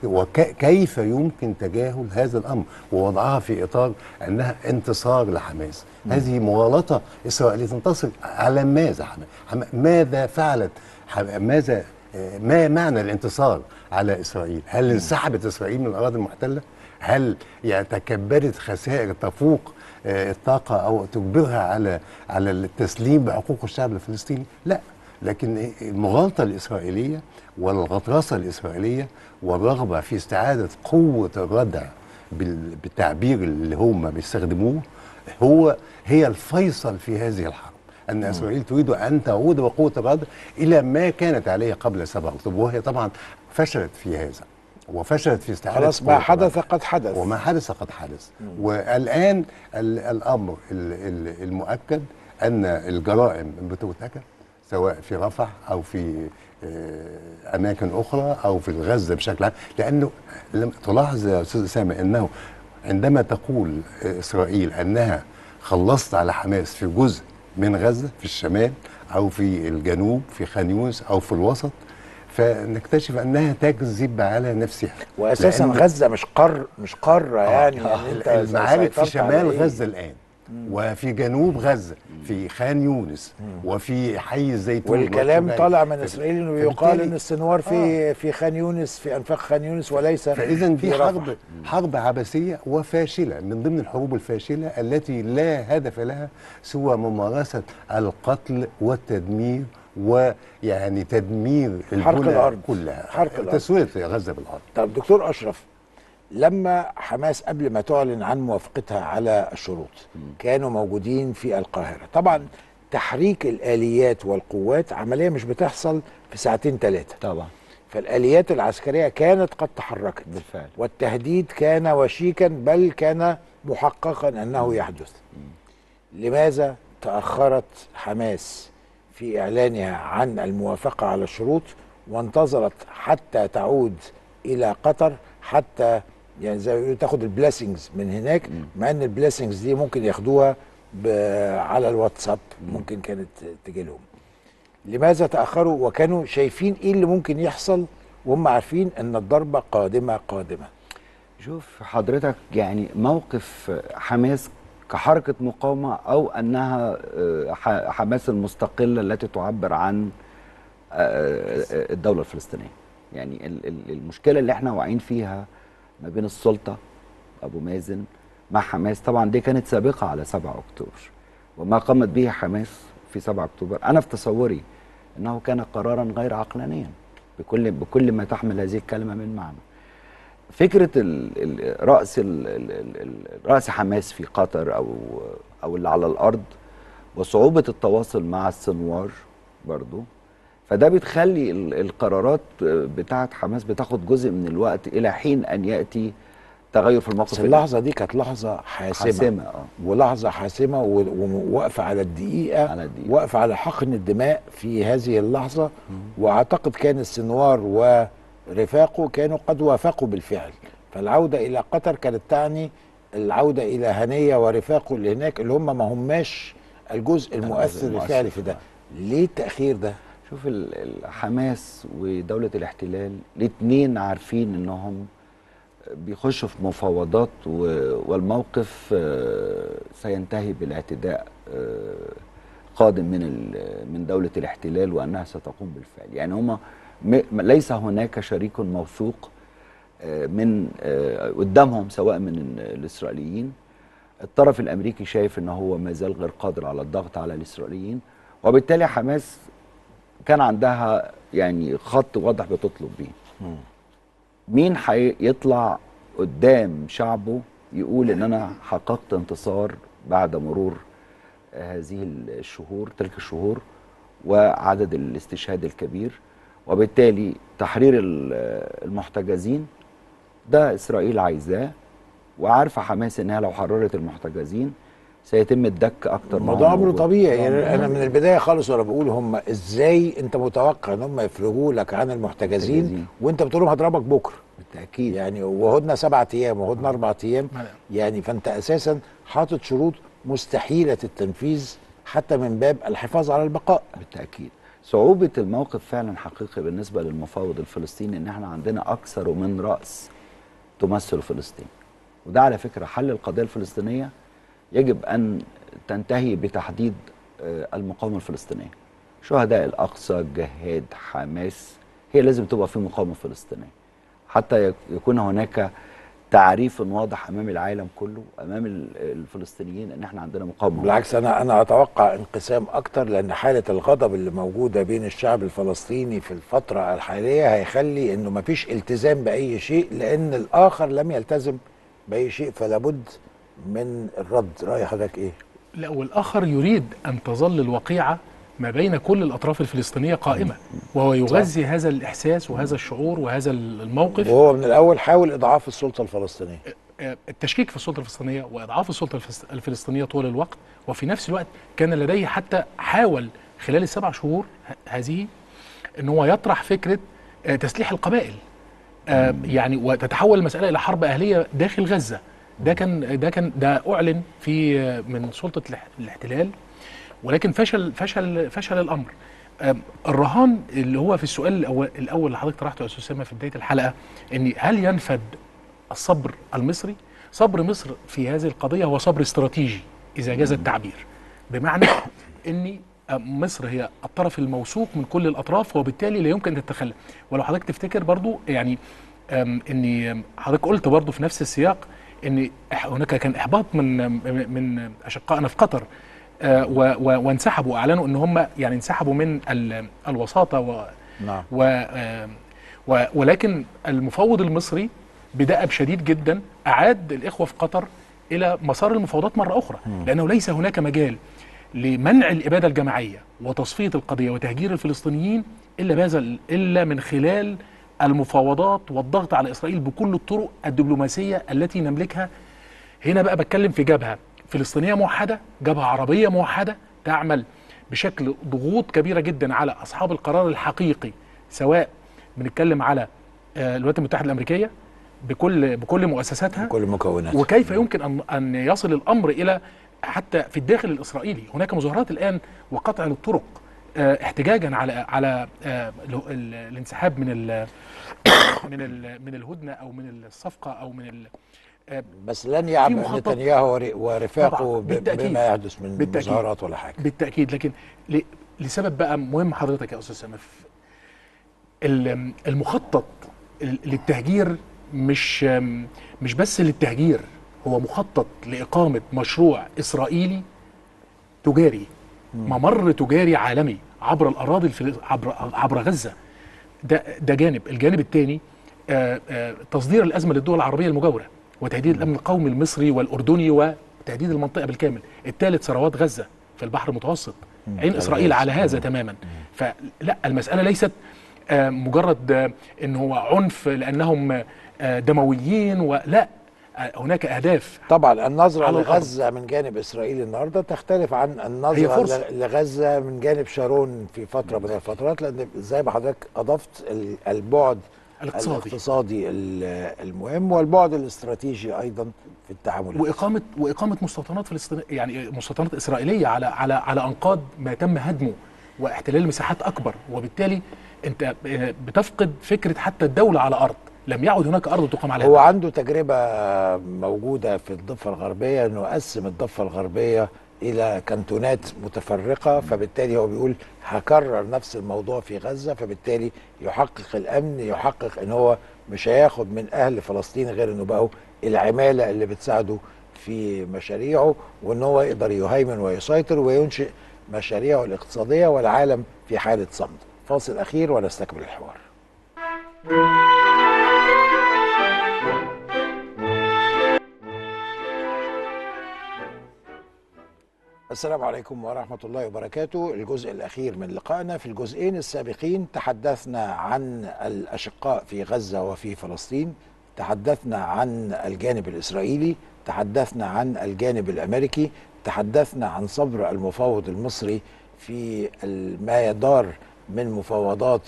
وكيف يمكن تجاهل هذا الامر ووضعها في اطار انها انتصار لحماس هذه مغالطه اسرائيليه تنتصر على ماذا حماس حما- ماذا فعلت ح- ماذا آه، ما معنى الانتصار على اسرائيل؟ هل انسحبت اسرائيل من الاراضي المحتله؟ هل يعني تكبدت خسائر تفوق آه، الطاقه او تجبرها على على التسليم بحقوق الشعب الفلسطيني؟ لا لكن المغالطه الاسرائيليه والغطرسه الاسرائيليه والرغبه في استعاده قوه الردع بال- بالتعبير اللي هم بيستخدموه هو هي الفيصل في هذه الحرب ان اسرائيل تريد ان تعود بقوه الردع الى ما كانت عليه قبل 7 اكتوبر وهي طبعا فشلت في هذا وفشلت في استعاده خلاص قوة ما حدث الردع. قد حدث وما حدث قد حدث والان ال- الامر ال- ال- المؤكد ان الجرائم بترتكب سواء في رفح او في آه، اماكن اخرى او في غزه بشكل عام لانه لم تلاحظ يا استاذ اسامه انه عندما تقول آه، اسرائيل انها خلصت على حماس في جزء من غزه في الشمال او في الجنوب في خان يونس او في الوسط فنكتشف انها تكذب على نفسها واساسا لأن- غزه مش قار مش قاره يعني يعني انت المعارك في سيطرت على شمال إيه؟ غزه الان وفي جنوب غزه في خان يونس وفي حي الزيتون والكلام والشمال. طالع من فب- اسرائيل انه فبالتالي- يقال ان السنوار في في خان يونس في انفاق خان يونس وليس فاذا في دي رفح. حرب حرب عبثيه وفاشله من ضمن الحروب الفاشله التي لا هدف لها سوى ممارسه القتل والتدمير ويعني تدمير حرق البنى الأرض. كلها حرق الأرض. تسويه غزه بالارض طب دكتور اشرف لما حماس قبل ما تعلن عن موافقتها على الشروط كانوا موجودين في القاهره طبعا تحريك الاليات والقوات عمليه مش بتحصل في ساعتين ثلاثه طبعا فالاليات العسكريه كانت قد تحركت بالفعل. والتهديد كان وشيكا بل كان محققا انه يحدث لماذا تاخرت حماس في اعلانها عن الموافقه على الشروط وانتظرت حتى تعود الى قطر حتى يعني زي ما بيقولوا تاخد البليسنجز من هناك مع ان البليسنجز دي ممكن ياخدوها ب- على الواتساب ممكن كانت تجي لهم لماذا تاخروا وكانوا شايفين ايه اللي ممكن يحصل وهم عارفين ان الضربه قادمه قادمه شوف حضرتك يعني موقف حماس كحركة مقاومة أو أنها آه، ح- حماس المستقلة التي تعبر عن آه، آه، الدولة الفلسطينية يعني ال- ال- المشكلة اللي احنا واقعين فيها ما بين السلطة أبو مازن مع حماس طبعا دي كانت سابقة على 7 أكتوبر وما قامت به حماس في 7 أكتوبر أنا في تصوري أنه كان قرارا غير عقلانيا بكل بكل ما تحمل هذه الكلمة من معنى فكره ال ال راس ال ال ال راس حماس في قطر او او اللي على الارض وصعوبه التواصل مع السنوار برضو فده بتخلي ال- القرارات بتاعه حماس بتاخد جزء من الوقت الى حين ان ياتي تغير في الموقف بس اللحظه دي كانت لحظه حاسمه, حاسمة، آه. ولحظه حاسمه و- وواقفه على الدقيقه على الدقيقة. واقفه على حقن الدماء في هذه اللحظه واعتقد كان السنوار ورفاقه كانوا قد وافقوا بالفعل فالعوده الى قطر كانت تعني العوده الى هنيه ورفاقه اللي هناك اللي هم ما هماش الجزء المؤثر المؤثر الفعلي في ده ليه التاخير ده شوف ال- ال- حماس ودولة الاحتلال الاتنين عارفين انهم بيخشوا في مفاوضات و- والموقف آه، سينتهي بالاعتداء آه، قادم من ال- من دولة الاحتلال وانها ستقوم بالفعل يعني هما م- ليس هناك شريك موثوق آه، من آه، قدامهم سواء من الاسرائيليين الطرف الامريكي شايف ان هو ما زال غير قادر على الضغط على الاسرائيليين وبالتالي حماس كان عندها يعني خط واضح بتطلب بيه مين هيطلع قدام شعبه يقول ان انا حققت انتصار بعد مرور هذه الشهور تلك الشهور وعدد الاستشهاد الكبير وبالتالي تحرير ال- المحتجزين ده اسرائيل عايزاه وعارفه حماس انها لو حررت المحتجزين سيتم الدك اكتر ما ما ده هو امر موجود. طبيعي يعني انا من البدايه خالص وانا بقول هم ازاي انت متوقع ان هم يفرغوا لك عن المحتجزين محتجزين. وانت بتقول لهم هضربك بكره بالتاكيد يعني وهدنا سبعة ايام وهدنا اربع ايام يعني فانت اساسا حاطط شروط مستحيله التنفيذ حتى من باب الحفاظ على البقاء بالتأكيد صعوبة الموقف فعلا حقيقي بالنسبة للمفاوض الفلسطيني ان احنا عندنا اكثر من رأس تمثل فلسطين وده على فكرة حل القضية الفلسطينية يجب ان تنتهي بتحديد آه، المقاومة الفلسطينية شهداء الاقصى جهاد حماس هي لازم تبقى في مقاومة فلسطينية حتى يك- يكون هناك تعريف واضح امام العالم كله امام ال- الفلسطينيين ان احنا عندنا مقاومة بالعكس انا انا اتوقع انقسام اكتر لان حاله الغضب اللي موجوده بين الشعب الفلسطيني في الفتره الحاليه هيخلي انه مفيش التزام باي شيء لان الاخر لم يلتزم باي شيء فلا بد من الرد راي حضرتك ايه لا والآخر يريد أن تظل الوقيعة ما بين كل الأطراف الفلسطينية قائمة وهو يغذي هذا الإحساس وهذا الشعور وهذا الموقف وهو من الاول حاول اضعاف السلطه الفلسطينيه آه، التشكيك في السلطة الفلسطينية وإضعاف السلطة الفلس- الفلسطينية طول الوقت وفي نفس الوقت كان لديه حتى حاول خلال السبع شهور ه- هذه أن هو يطرح فكرة آه، تسليح القبائل آه، يعني وتتحول المسألة إلى حرب أهلية داخل غزة ده كان ده كان ده أعلن في آه، من سلطة الاح- الاحتلال ولكن فشل فشل فشل الامر آم، الرهان اللي هو في السؤال الاول الاول اللي حضرتك طرحته يا استاذ اسامه في بدايه الحلقه ان هل ينفد الصبر المصري صبر مصر في هذه القضيه هو صبر استراتيجي اذا جاز التعبير بمعنى ان آم، مصر هي الطرف الموثوق من كل الاطراف وبالتالي لا يمكن ان تتخلى ولو حضرتك تفتكر برضو يعني آم، ان آم، حضرتك قلت برضو في نفس السياق ان إح- هناك كان احباط من من اشقائنا في قطر آه، و- و- وانسحبوا اعلنوا ان هم يعني انسحبوا من ال- الوساطه و نعم و آه، و ولكن المفوض المصري بدأب شديد جدا اعاد الاخوه في قطر الى مسار المفاوضات مره اخرى لانه ليس هناك مجال لمنع الاباده الجماعيه وتصفيه القضيه وتهجير الفلسطينيين الا بهذا ال- الا من خلال المفاوضات والضغط على اسرائيل بكل الطرق الدبلوماسيه التي نملكها هنا بقى بتكلم في جبهه فلسطينيه موحده جبهه عربيه موحده تعمل بشكل ضغوط كبيره جدا على اصحاب القرار الحقيقي سواء بنتكلم على آه، الولايات المتحده الامريكيه بكل بكل مؤسساتها كل مكوناته وكيف يمكن ان ان يصل الامر الى حتى في الداخل الاسرائيلي هناك مظاهرات الان وقطع للطرق آه، احتجاجا على على آه، ال- ال- الانسحاب من ال من ال من الهدنه او من الصفقه او من ال آه، بس لن يعبأ مخطط- نتنياهو ور- ورفاقه طبعاً، ب- بالتأكيد. بما يحدث من بالتأكيد. مظاهرات ولا حاجه بالتاكيد لكن ل- لسبب بقى مهم حضرتك يا استاذ سمف ال- المخطط ال- للتهجير مش مش بس للتهجير هو مخطط لاقامه مشروع اسرائيلي تجاري ممر تجاري عالمي عبر الاراضي الفلس... عبر عبر غزه ده ده جانب الجانب الثاني تصدير الازمه للدول العربيه المجاوره وتهديد الامن القومي المصري والاردني وتهديد المنطقه بالكامل الثالث ثروات غزه في البحر المتوسط عين اسرائيل على هذا تماما فلا المساله ليست آه، مجرد آه، ان هو عنف لانهم آه، دمويين ولا آه، هناك اهداف طبعا النظرة على الأرض. لغزة من جانب إسرائيل النهاردة تختلف عن هي النظرة فرصة. ل- لغزة من جانب شارون في فترة من الفترات لأن زي ما حضرتك أضفت ال- البعد الاقتصادي الاقتصادي ال- المهم والبعد الاستراتيجي أيضا في التعاملات واقامه واقامه مستوطنات فلسطينيه يعني مستوطنات اسرائيليه على على على انقاض ما تم هدمه واحتلال مساحات اكبر وبالتالي انت بتفقد فكره حتى الدوله على ارض لم يعد هناك ارض تقام عليها هو عنده تجربة موجودة في الضفة الغربية أنه قسم الضفة الغربية الى كانتونات متفرقه فبالتالي هو بيقول هكرر نفس الموضوع في غزه فبالتالي يحقق الامن يحقق ان هو مش هياخد من اهل فلسطين غير انه بقوا العماله اللي بتساعده في مشاريعه وان هو يقدر يهيمن ويسيطر وينشئ مشاريعه الاقتصاديه والعالم في حاله صمت. فاصل اخير ونستكمل الحوار. السلام عليكم ورحمة الله وبركاته الجزء الأخير من لقائنا في الجزئين السابقين تحدثنا عن الأشقاء في غزة وفي فلسطين تحدثنا عن الجانب الإسرائيلي تحدثنا عن الجانب الأمريكي تحدثنا عن صبر المفاوض المصري في ما يدار من مفاوضات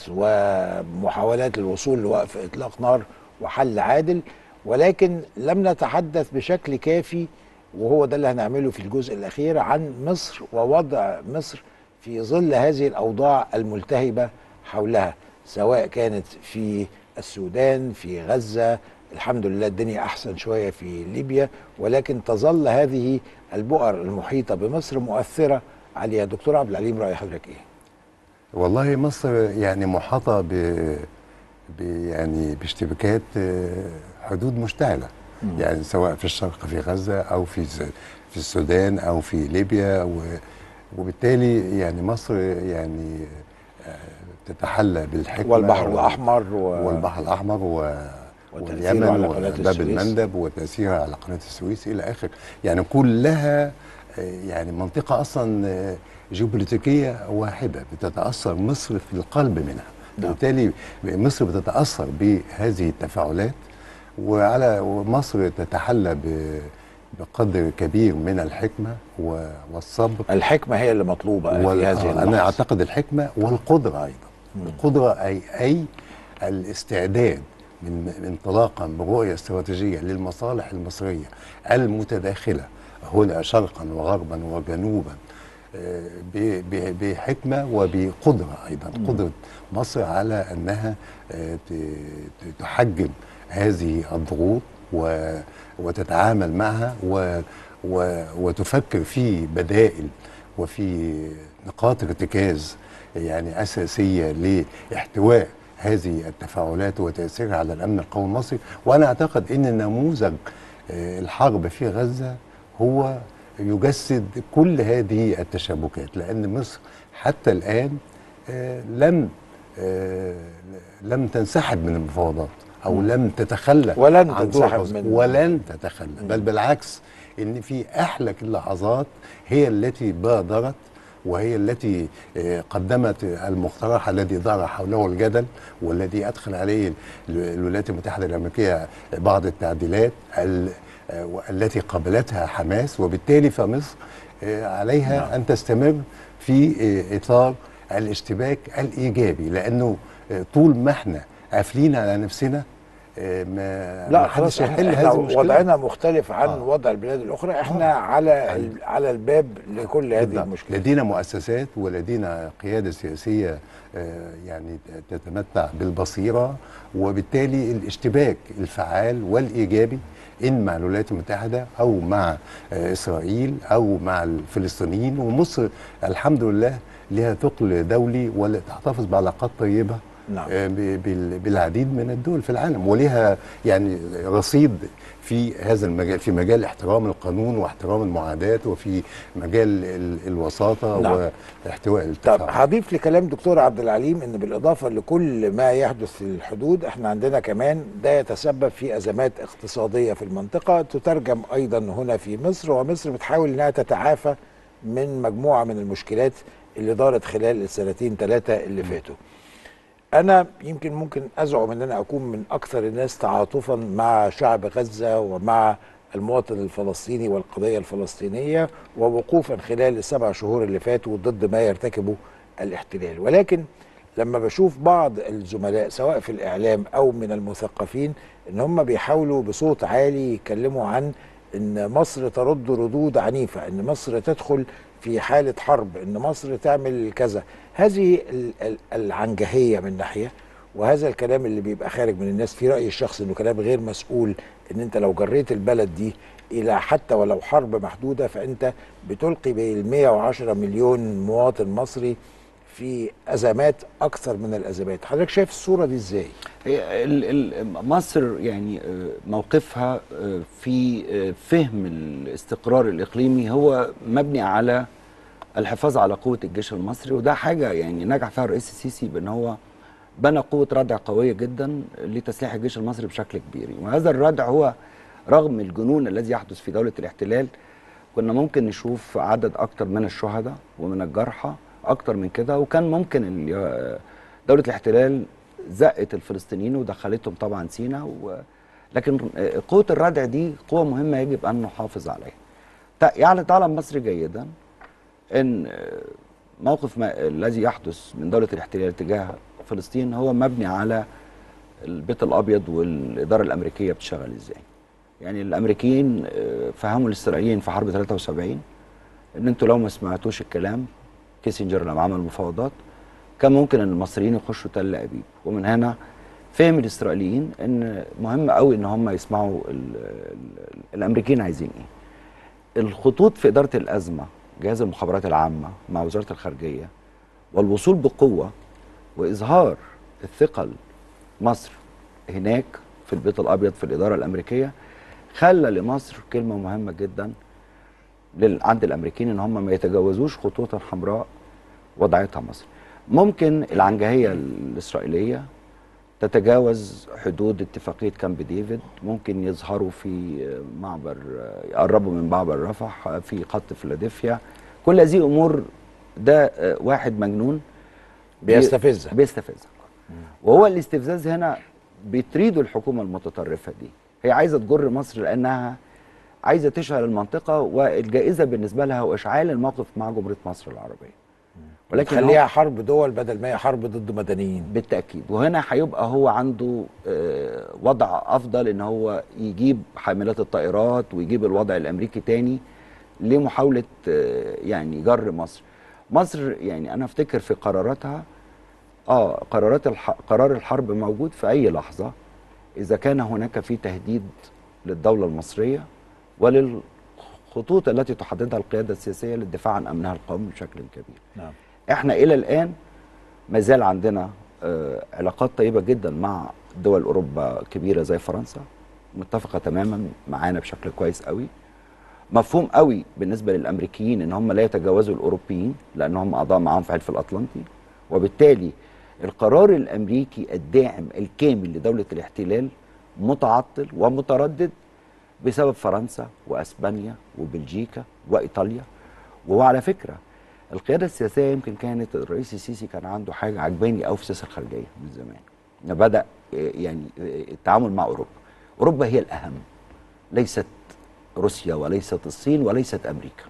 ومحاولات للوصول لوقف إطلاق نار وحل عادل ولكن لم نتحدث بشكل كافي وهو ده اللي هنعمله في الجزء الاخير عن مصر ووضع مصر في ظل هذه الاوضاع الملتهبه حولها سواء كانت في السودان في غزه الحمد لله الدنيا احسن شويه في ليبيا ولكن تظل هذه البؤر المحيطه بمصر مؤثره عليها دكتور عبد العليم راي حضرتك ايه؟ والله مصر يعني محاطه ب... ب يعني باشتباكات آه، حدود مشتعله يعني سواء في الشرق في غزه او في ز- في السودان او في ليبيا و... وبالتالي يعني مصر يعني آه، تتحلى بالحكمه والبحر وال- الاحمر و... والبحر الاحمر و وتأثيره واليمن على قناة وباب السويس. المندب وتاثيرها على قناه السويس الى اخره يعني كلها آه، يعني منطقه اصلا آه، جيوبوليتيكيه واحده بتتاثر مصر في القلب منها نعم. بالتالي مصر بتتاثر بهذه التفاعلات وعلى ومصر تتحلى ب- بقدر كبير من الحكمه و- والصبر الحكمه هي اللي مطلوبه وال- في هذه آه، اللحظه انا اعتقد الحكمه والقدره ايضا القدره اي اي الاستعداد من انطلاقا برؤيه استراتيجيه للمصالح المصريه المتداخله هنا شرقا وغربا وجنوبا آه، ب- ب- بحكمه وبقدره ايضا قدره مصر على انها آه، ت- ت- تحجم هذه الضغوط و- وتتعامل معها و و وتفكر في بدائل وفي نقاط ارتكاز يعني اساسيه لاحتواء هذه التفاعلات وتاثيرها على الامن القومي المصري وانا اعتقد ان نموذج آه، الحرب في غزه هو يجسد كل هذه التشابكات لان مصر حتى الان آه، لم آه، لم تنسحب من المفاوضات او لم تتخلى ولن عن تنسحب طرق من- ولن تتخلى بل بالعكس ان في احلك اللحظات هي التي بادرت وهي التي آه، قدمت المقترح الذي دار حوله الجدل والذي ادخل عليه ال- الولايات المتحده الامريكيه بعض التعديلات ال- آه، التي قبلتها حماس وبالتالي فمصر آه، عليها ان تستمر في آه، اطار الاشتباك الايجابي لانه آه، طول ما احنا قافلين على نفسنا آه، ما لا ما خلاص حدش احنا, هيحل احنا هذه المشكله وضعنا مختلف عن آه. وضع البلاد الاخرى احنا على ال- على الباب لكل هذه بالضبط. المشكله لدينا مؤسسات ولدينا قيادة سياسية آه، يعني تتمتع بالبصيرة وبالتالي الاشتباك الفعال والإيجابي إن مع الولايات المتحدة أو مع آه، إسرائيل أو مع الفلسطينيين ومصر الحمد لله لها ثقل دولي وتحتفظ بعلاقات طيبة نعم. آه، ب- بال- بالعديد من الدول في العالم ولها يعني رصيد في هذا المجال في مجال احترام القانون واحترام المعادات وفي مجال ال- الوساطه نعم. واحتواء طب التفاعل هضيف لكلام دكتور عبد العليم ان بالاضافه لكل ما يحدث في الحدود احنا عندنا كمان ده يتسبب في ازمات اقتصاديه في المنطقه تترجم ايضا هنا في مصر ومصر بتحاول انها تتعافى من مجموعه من المشكلات اللي دارت خلال السنتين ثلاثه اللي فاتوا. انا يمكن ممكن ازعم ان انا اكون من اكثر الناس تعاطفا مع شعب غزه ومع المواطن الفلسطيني والقضيه الفلسطينيه ووقوفا خلال السبع شهور اللي فاتوا ضد ما يرتكبه الاحتلال ولكن لما بشوف بعض الزملاء سواء في الاعلام او من المثقفين ان هم بيحاولوا بصوت عالي يتكلموا عن ان مصر ترد ردود عنيفه ان مصر تدخل في حاله حرب ان مصر تعمل كذا هذه ال- ال- العنجهيه من ناحيه وهذا الكلام اللي بيبقى خارج من الناس في رايي الشخصي انه كلام غير مسؤول ان انت لو جريت البلد دي الى حتى ولو حرب محدوده فانت بتلقي بال 110 مليون مواطن مصري في ازمات اكثر من الازمات حضرتك شايف الصوره دي ازاي هي ال- ال- مصر يعني آه، موقفها آه، في آه، فهم الاستقرار الإقليمي هو مبني على الحفاظ على قوة الجيش المصري وده حاجة يعني نجح فيها الرئيس السيسي بأن هو بنى قوة ردع قوية جدا لتسليح الجيش المصري بشكل كبير وهذا الردع هو رغم الجنون الذي يحدث في دولة الاحتلال كنا ممكن نشوف عدد أكتر من الشهداء ومن الجرحى أكتر من كده وكان ممكن ال- دولة الاحتلال زقت الفلسطينيين ودخلتهم طبعا سينا و... لكن قوة الردع دي قوة مهمة يجب أن نحافظ عليها تع- يعني تعلم مصر جيدا أن موقف ما الذي يحدث من دولة الاحتلال تجاه فلسطين هو مبني على البيت الأبيض والإدارة الأمريكية بتشتغل إزاي يعني الأمريكيين آه، فهموا الإسرائيليين في حرب 73 ان انتوا لو ما سمعتوش الكلام كيسنجر لما عمل مفاوضات كان ممكن ان المصريين يخشوا تل ابيب ومن هنا فهم الاسرائيليين ان مهم قوي ان هم يسمعوا ال ال الامريكيين عايزين ايه الخطوط في اداره الازمه جهاز المخابرات العامه مع وزاره الخارجيه والوصول بقوه واظهار الثقل مصر هناك في البيت الابيض في الاداره الامريكيه خلى لمصر كلمه مهمه جدا لل- عند الامريكيين ان هم ما يتجاوزوش خطوطا حمراء وضعتها مصر ممكن العنجهيه الاسرائيليه تتجاوز حدود اتفاقيه كامب ديفيد ممكن يظهروا في معبر يقربوا من معبر رفح في خط فيلادلفيا كل هذه امور ده آه، واحد مجنون بيستفزك بيستفزك وهو الاستفزاز هنا بتريده الحكومه المتطرفه دي هي عايزه تجر مصر لانها عايزه تشعل المنطقه والجائزه بالنسبه لها هو اشعال الموقف مع جمهوريه مصر العربيه ولكن هو- خليها حرب دول بدل ما هي حرب ضد مدنيين بالتاكيد وهنا هيبقى هو عنده آه، وضع افضل ان هو يجيب حاملات الطائرات ويجيب الوضع الامريكي تاني لمحاوله آه، يعني جر مصر مصر يعني انا افتكر في قراراتها اه قرارات الح... قرار الحرب موجود في اي لحظه اذا كان هناك في تهديد للدوله المصريه وللخطوط التي تحددها القياده السياسيه للدفاع عن امنها القومي بشكل كبير نعم احنا الى الان ما زال عندنا آه، علاقات طيبه جدا مع دول اوروبا كبيره زي فرنسا متفقه تماما معانا بشكل كويس قوي مفهوم قوي بالنسبه للامريكيين ان هم لا يتجاوزوا الاوروبيين لان هم اعضاء معاهم في حلف الاطلنطي وبالتالي القرار الامريكي الداعم الكامل لدوله الاحتلال متعطل ومتردد بسبب فرنسا واسبانيا وبلجيكا وايطاليا وعلى فكره القياده السياسيه يمكن كانت الرئيس السيسي كان عنده حاجه عجباني قوي في السياسه الخارجيه من زمان إنه بدا آه، يعني آه، التعامل مع اوروبا اوروبا هي الاهم ليست روسيا وليست الصين وليست امريكا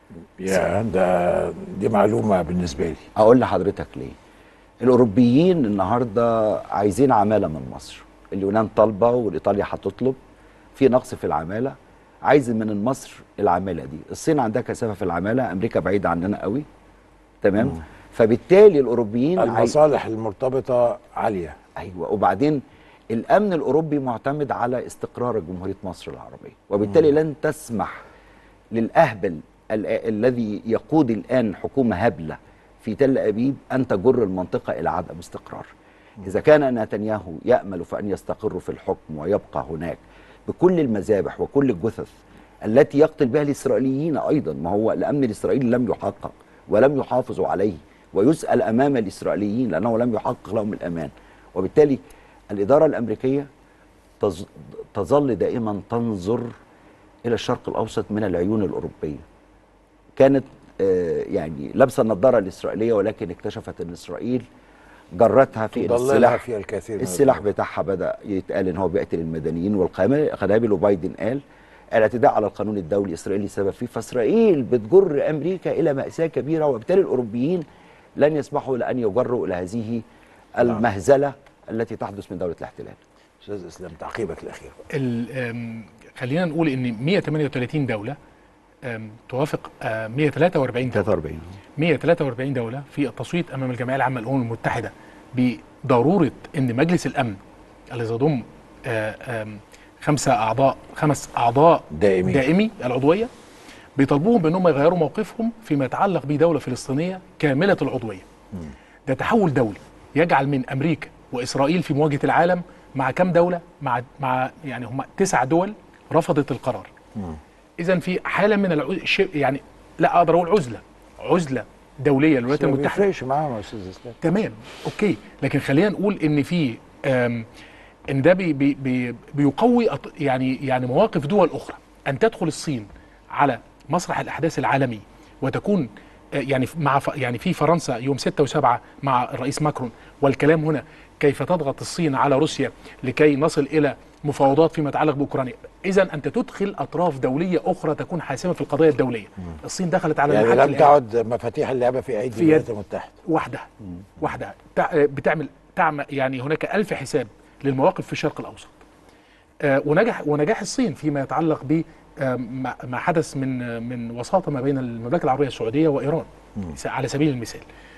يا ده دي معلومه بالنسبه لي اقول لحضرتك ليه الاوروبيين النهارده عايزين عماله من مصر اليونان طالبه والايطاليا هتطلب في نقص في العماله عايز من مصر العماله دي الصين عندها كثافه في العماله امريكا بعيده عننا قوي تمام فبالتالي الاوروبيين عايز المصالح المرتبطه عاليه ايوه وبعدين الامن الاوروبي معتمد على استقرار جمهوريه مصر العربيه وبالتالي لن تسمح للاهبل ال- الذي يقود الان حكومه هبله في تل ابيب ان تجر المنطقه الى عدم استقرار اذا كان نتنياهو يامل في ان يستقر في الحكم ويبقى هناك بكل المذابح وكل الجثث التي يقتل بها الاسرائيليين ايضا ما هو الامن الاسرائيلي لم يحقق ولم يحافظوا عليه ويسال امام الاسرائيليين لانه لم يحقق لهم الامان وبالتالي الاداره الامريكيه تظ- تظل دائما تنظر الى الشرق الاوسط من العيون الاوروبيه كانت آه، يعني لابسه النظاره الاسرائيليه ولكن اكتشفت ان اسرائيل جرتها في إن تضللها السلاح فيها الكثير من السلاح الأمور. بتاعها بدا يتقال ان هو بيقتل المدنيين والقنابل وبايدن قال الاعتداء على القانون الدولي الاسرائيلي سبب فيه فاسرائيل بتجر امريكا الى ماساه كبيره وبالتالي الاوروبيين لن يسمحوا لان يجروا الى هذه المهزله التي تحدث من دوله الاحتلال استاذ اسلام تعقيبك الاخير بقى. ال- أم، خلينا نقول ان 138 دوله أم، توافق آه، 143 دوله 43 143 دوله في التصويت امام الجمعيه العامه للامم المتحده بضروره ان مجلس الامن الذي يضم آه، آم، خمسه اعضاء خمس اعضاء دائمي. دائمي العضويه بيطالبوهم بانهم يغيروا موقفهم فيما يتعلق بدوله فلسطينيه كامله العضويه. ده تحول دولي يجعل من امريكا واسرائيل في مواجهه العالم مع كم دوله؟ مع مع يعني هم تسع دول رفضت القرار. اذا في حاله من العز... يعني لا اقدر اقول عزله عزله دوليه للولايات ما المتحده بيفرقش معاهم يا استاذ اسلام تمام اوكي لكن خلينا نقول ان في آم، ان ده بي بي بي بيقوي أط- يعني يعني مواقف دول اخرى ان تدخل الصين على مسرح الاحداث العالمي وتكون آه، يعني ف- مع ف- يعني في فرنسا يوم 6 و7 مع الرئيس ماكرون والكلام هنا كيف تضغط الصين على روسيا لكي نصل الى مفاوضات فيما يتعلق باوكرانيا اذا انت تدخل اطراف دوليه اخرى تكون حاسمه في القضايا الدوليه الصين دخلت على يعني المحك لم الآن. تعد مفاتيح اللعبه في ايدي في الولايات يد. المتحده وحدها وحدها تع- بتعمل تعمل يعني هناك ألف حساب للمواقف في الشرق الأوسط آه، ونجح ونجاح الصين فيما يتعلق ب آه، ما ما حدث من آه، من وساطة ما بين المملكة العربية السعودية وإيران س- على سبيل المثال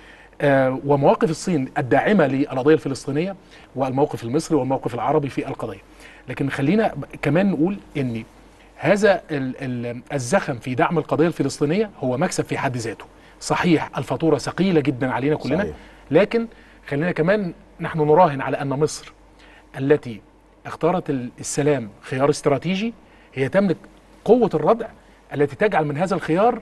آه، ومواقف الصين الداعمة للقضية الفلسطينية والموقف المصري والموقف العربي في القضية لكن خلينا ب- كمان نقول ان هذا ال- ال- الزخم في دعم القضيه الفلسطينيه هو مكسب في حد ذاته صحيح الفاتوره ثقيله جدا علينا كلنا صحيح. لكن خلينا كمان نحن نراهن على ان مصر التي اختارت ال- السلام خيار استراتيجي هي تملك قوه الردع التي تجعل من هذا الخيار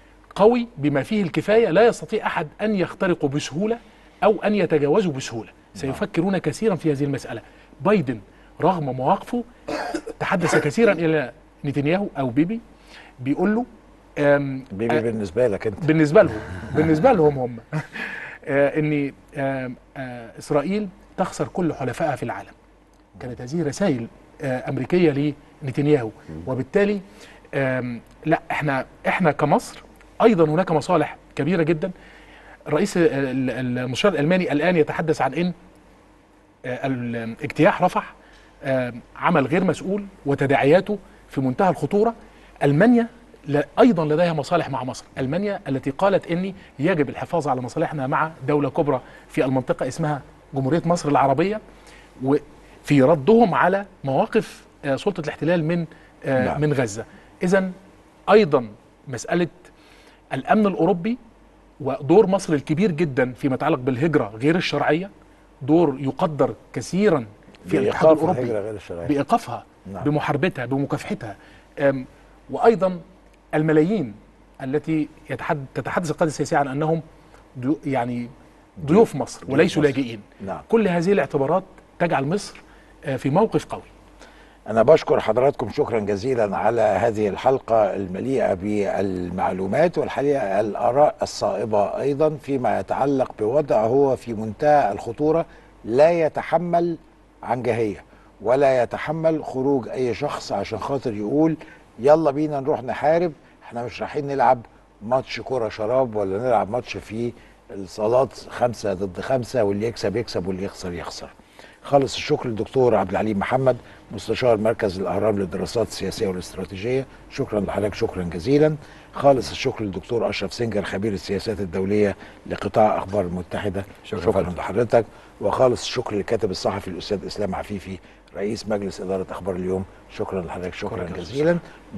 قوي بما فيه الكفايه لا يستطيع احد ان يخترقه بسهوله او ان يتجاوزه بسهوله سيفكرون كثيرا في هذه المساله بايدن رغم مواقفه تحدث كثيرا الى نتنياهو او بيبي بيقول له آم، بيبي بالنسبه لك انت بالنسبه لهم بالنسبه لهم هم آه، ان آم، آه، اسرائيل تخسر كل حلفائها في العالم كانت هذه رسائل آه، امريكيه لنتنياهو وبالتالي آم، لا احنا احنا كمصر ايضا هناك مصالح كبيره جدا الرئيس ال- ال- المستشار الالماني الان يتحدث عن ان آه، ال- اجتياح رفح آه، عمل غير مسؤول وتداعياته في منتهى الخطوره المانيا ل- ايضا لديها مصالح مع مصر المانيا التي قالت اني يجب الحفاظ على مصالحنا مع دوله كبرى في المنطقه اسمها جمهوريه مصر العربيه وفي ردهم على مواقف آه، سلطه الاحتلال من آه، نعم. من غزه اذا ايضا مساله الامن الاوروبي ودور مصر الكبير جدا فيما يتعلق بالهجره غير الشرعيه دور يقدر كثيرا في الاتحاد بإيقاف الاوروبي الهجرة غير الشرعية. بايقافها نعم. بمحاربتها بمكافحتها أم، وايضا الملايين التي يتحد تتحدث القياده السياسيه عن انهم ضيو يعني ضيوف مصر وليسوا مصر. لاجئين نعم. كل هذه الاعتبارات تجعل مصر آه، في موقف قوي أنا بشكر حضراتكم شكرا جزيلا على هذه الحلقة المليئة بالمعلومات والحقيقة الآراء الصائبة أيضا فيما يتعلق بوضع هو في منتهى الخطورة لا يتحمل عنجهية ولا يتحمل خروج أي شخص عشان خاطر يقول يلا بينا نروح نحارب احنا مش رايحين نلعب ماتش كرة شراب ولا نلعب ماتش في الصالات خمسة ضد خمسة واللي يكسب يكسب واللي يخسر يخسر خالص الشكر للدكتور عبد العليم محمد مستشار مركز الاهرام للدراسات السياسيه والاستراتيجيه شكرا لحضرتك شكرا جزيلا خالص الشكر للدكتور اشرف سنجر خبير السياسات الدوليه لقطاع اخبار المتحده شكرا شكرا فندم. لحضرتك وخالص الشكر للكاتب الصحفي الاستاذ اسلام عفيفي رئيس مجلس اداره اخبار اليوم شكرا لحضرتك شكرا شكرا جزيلا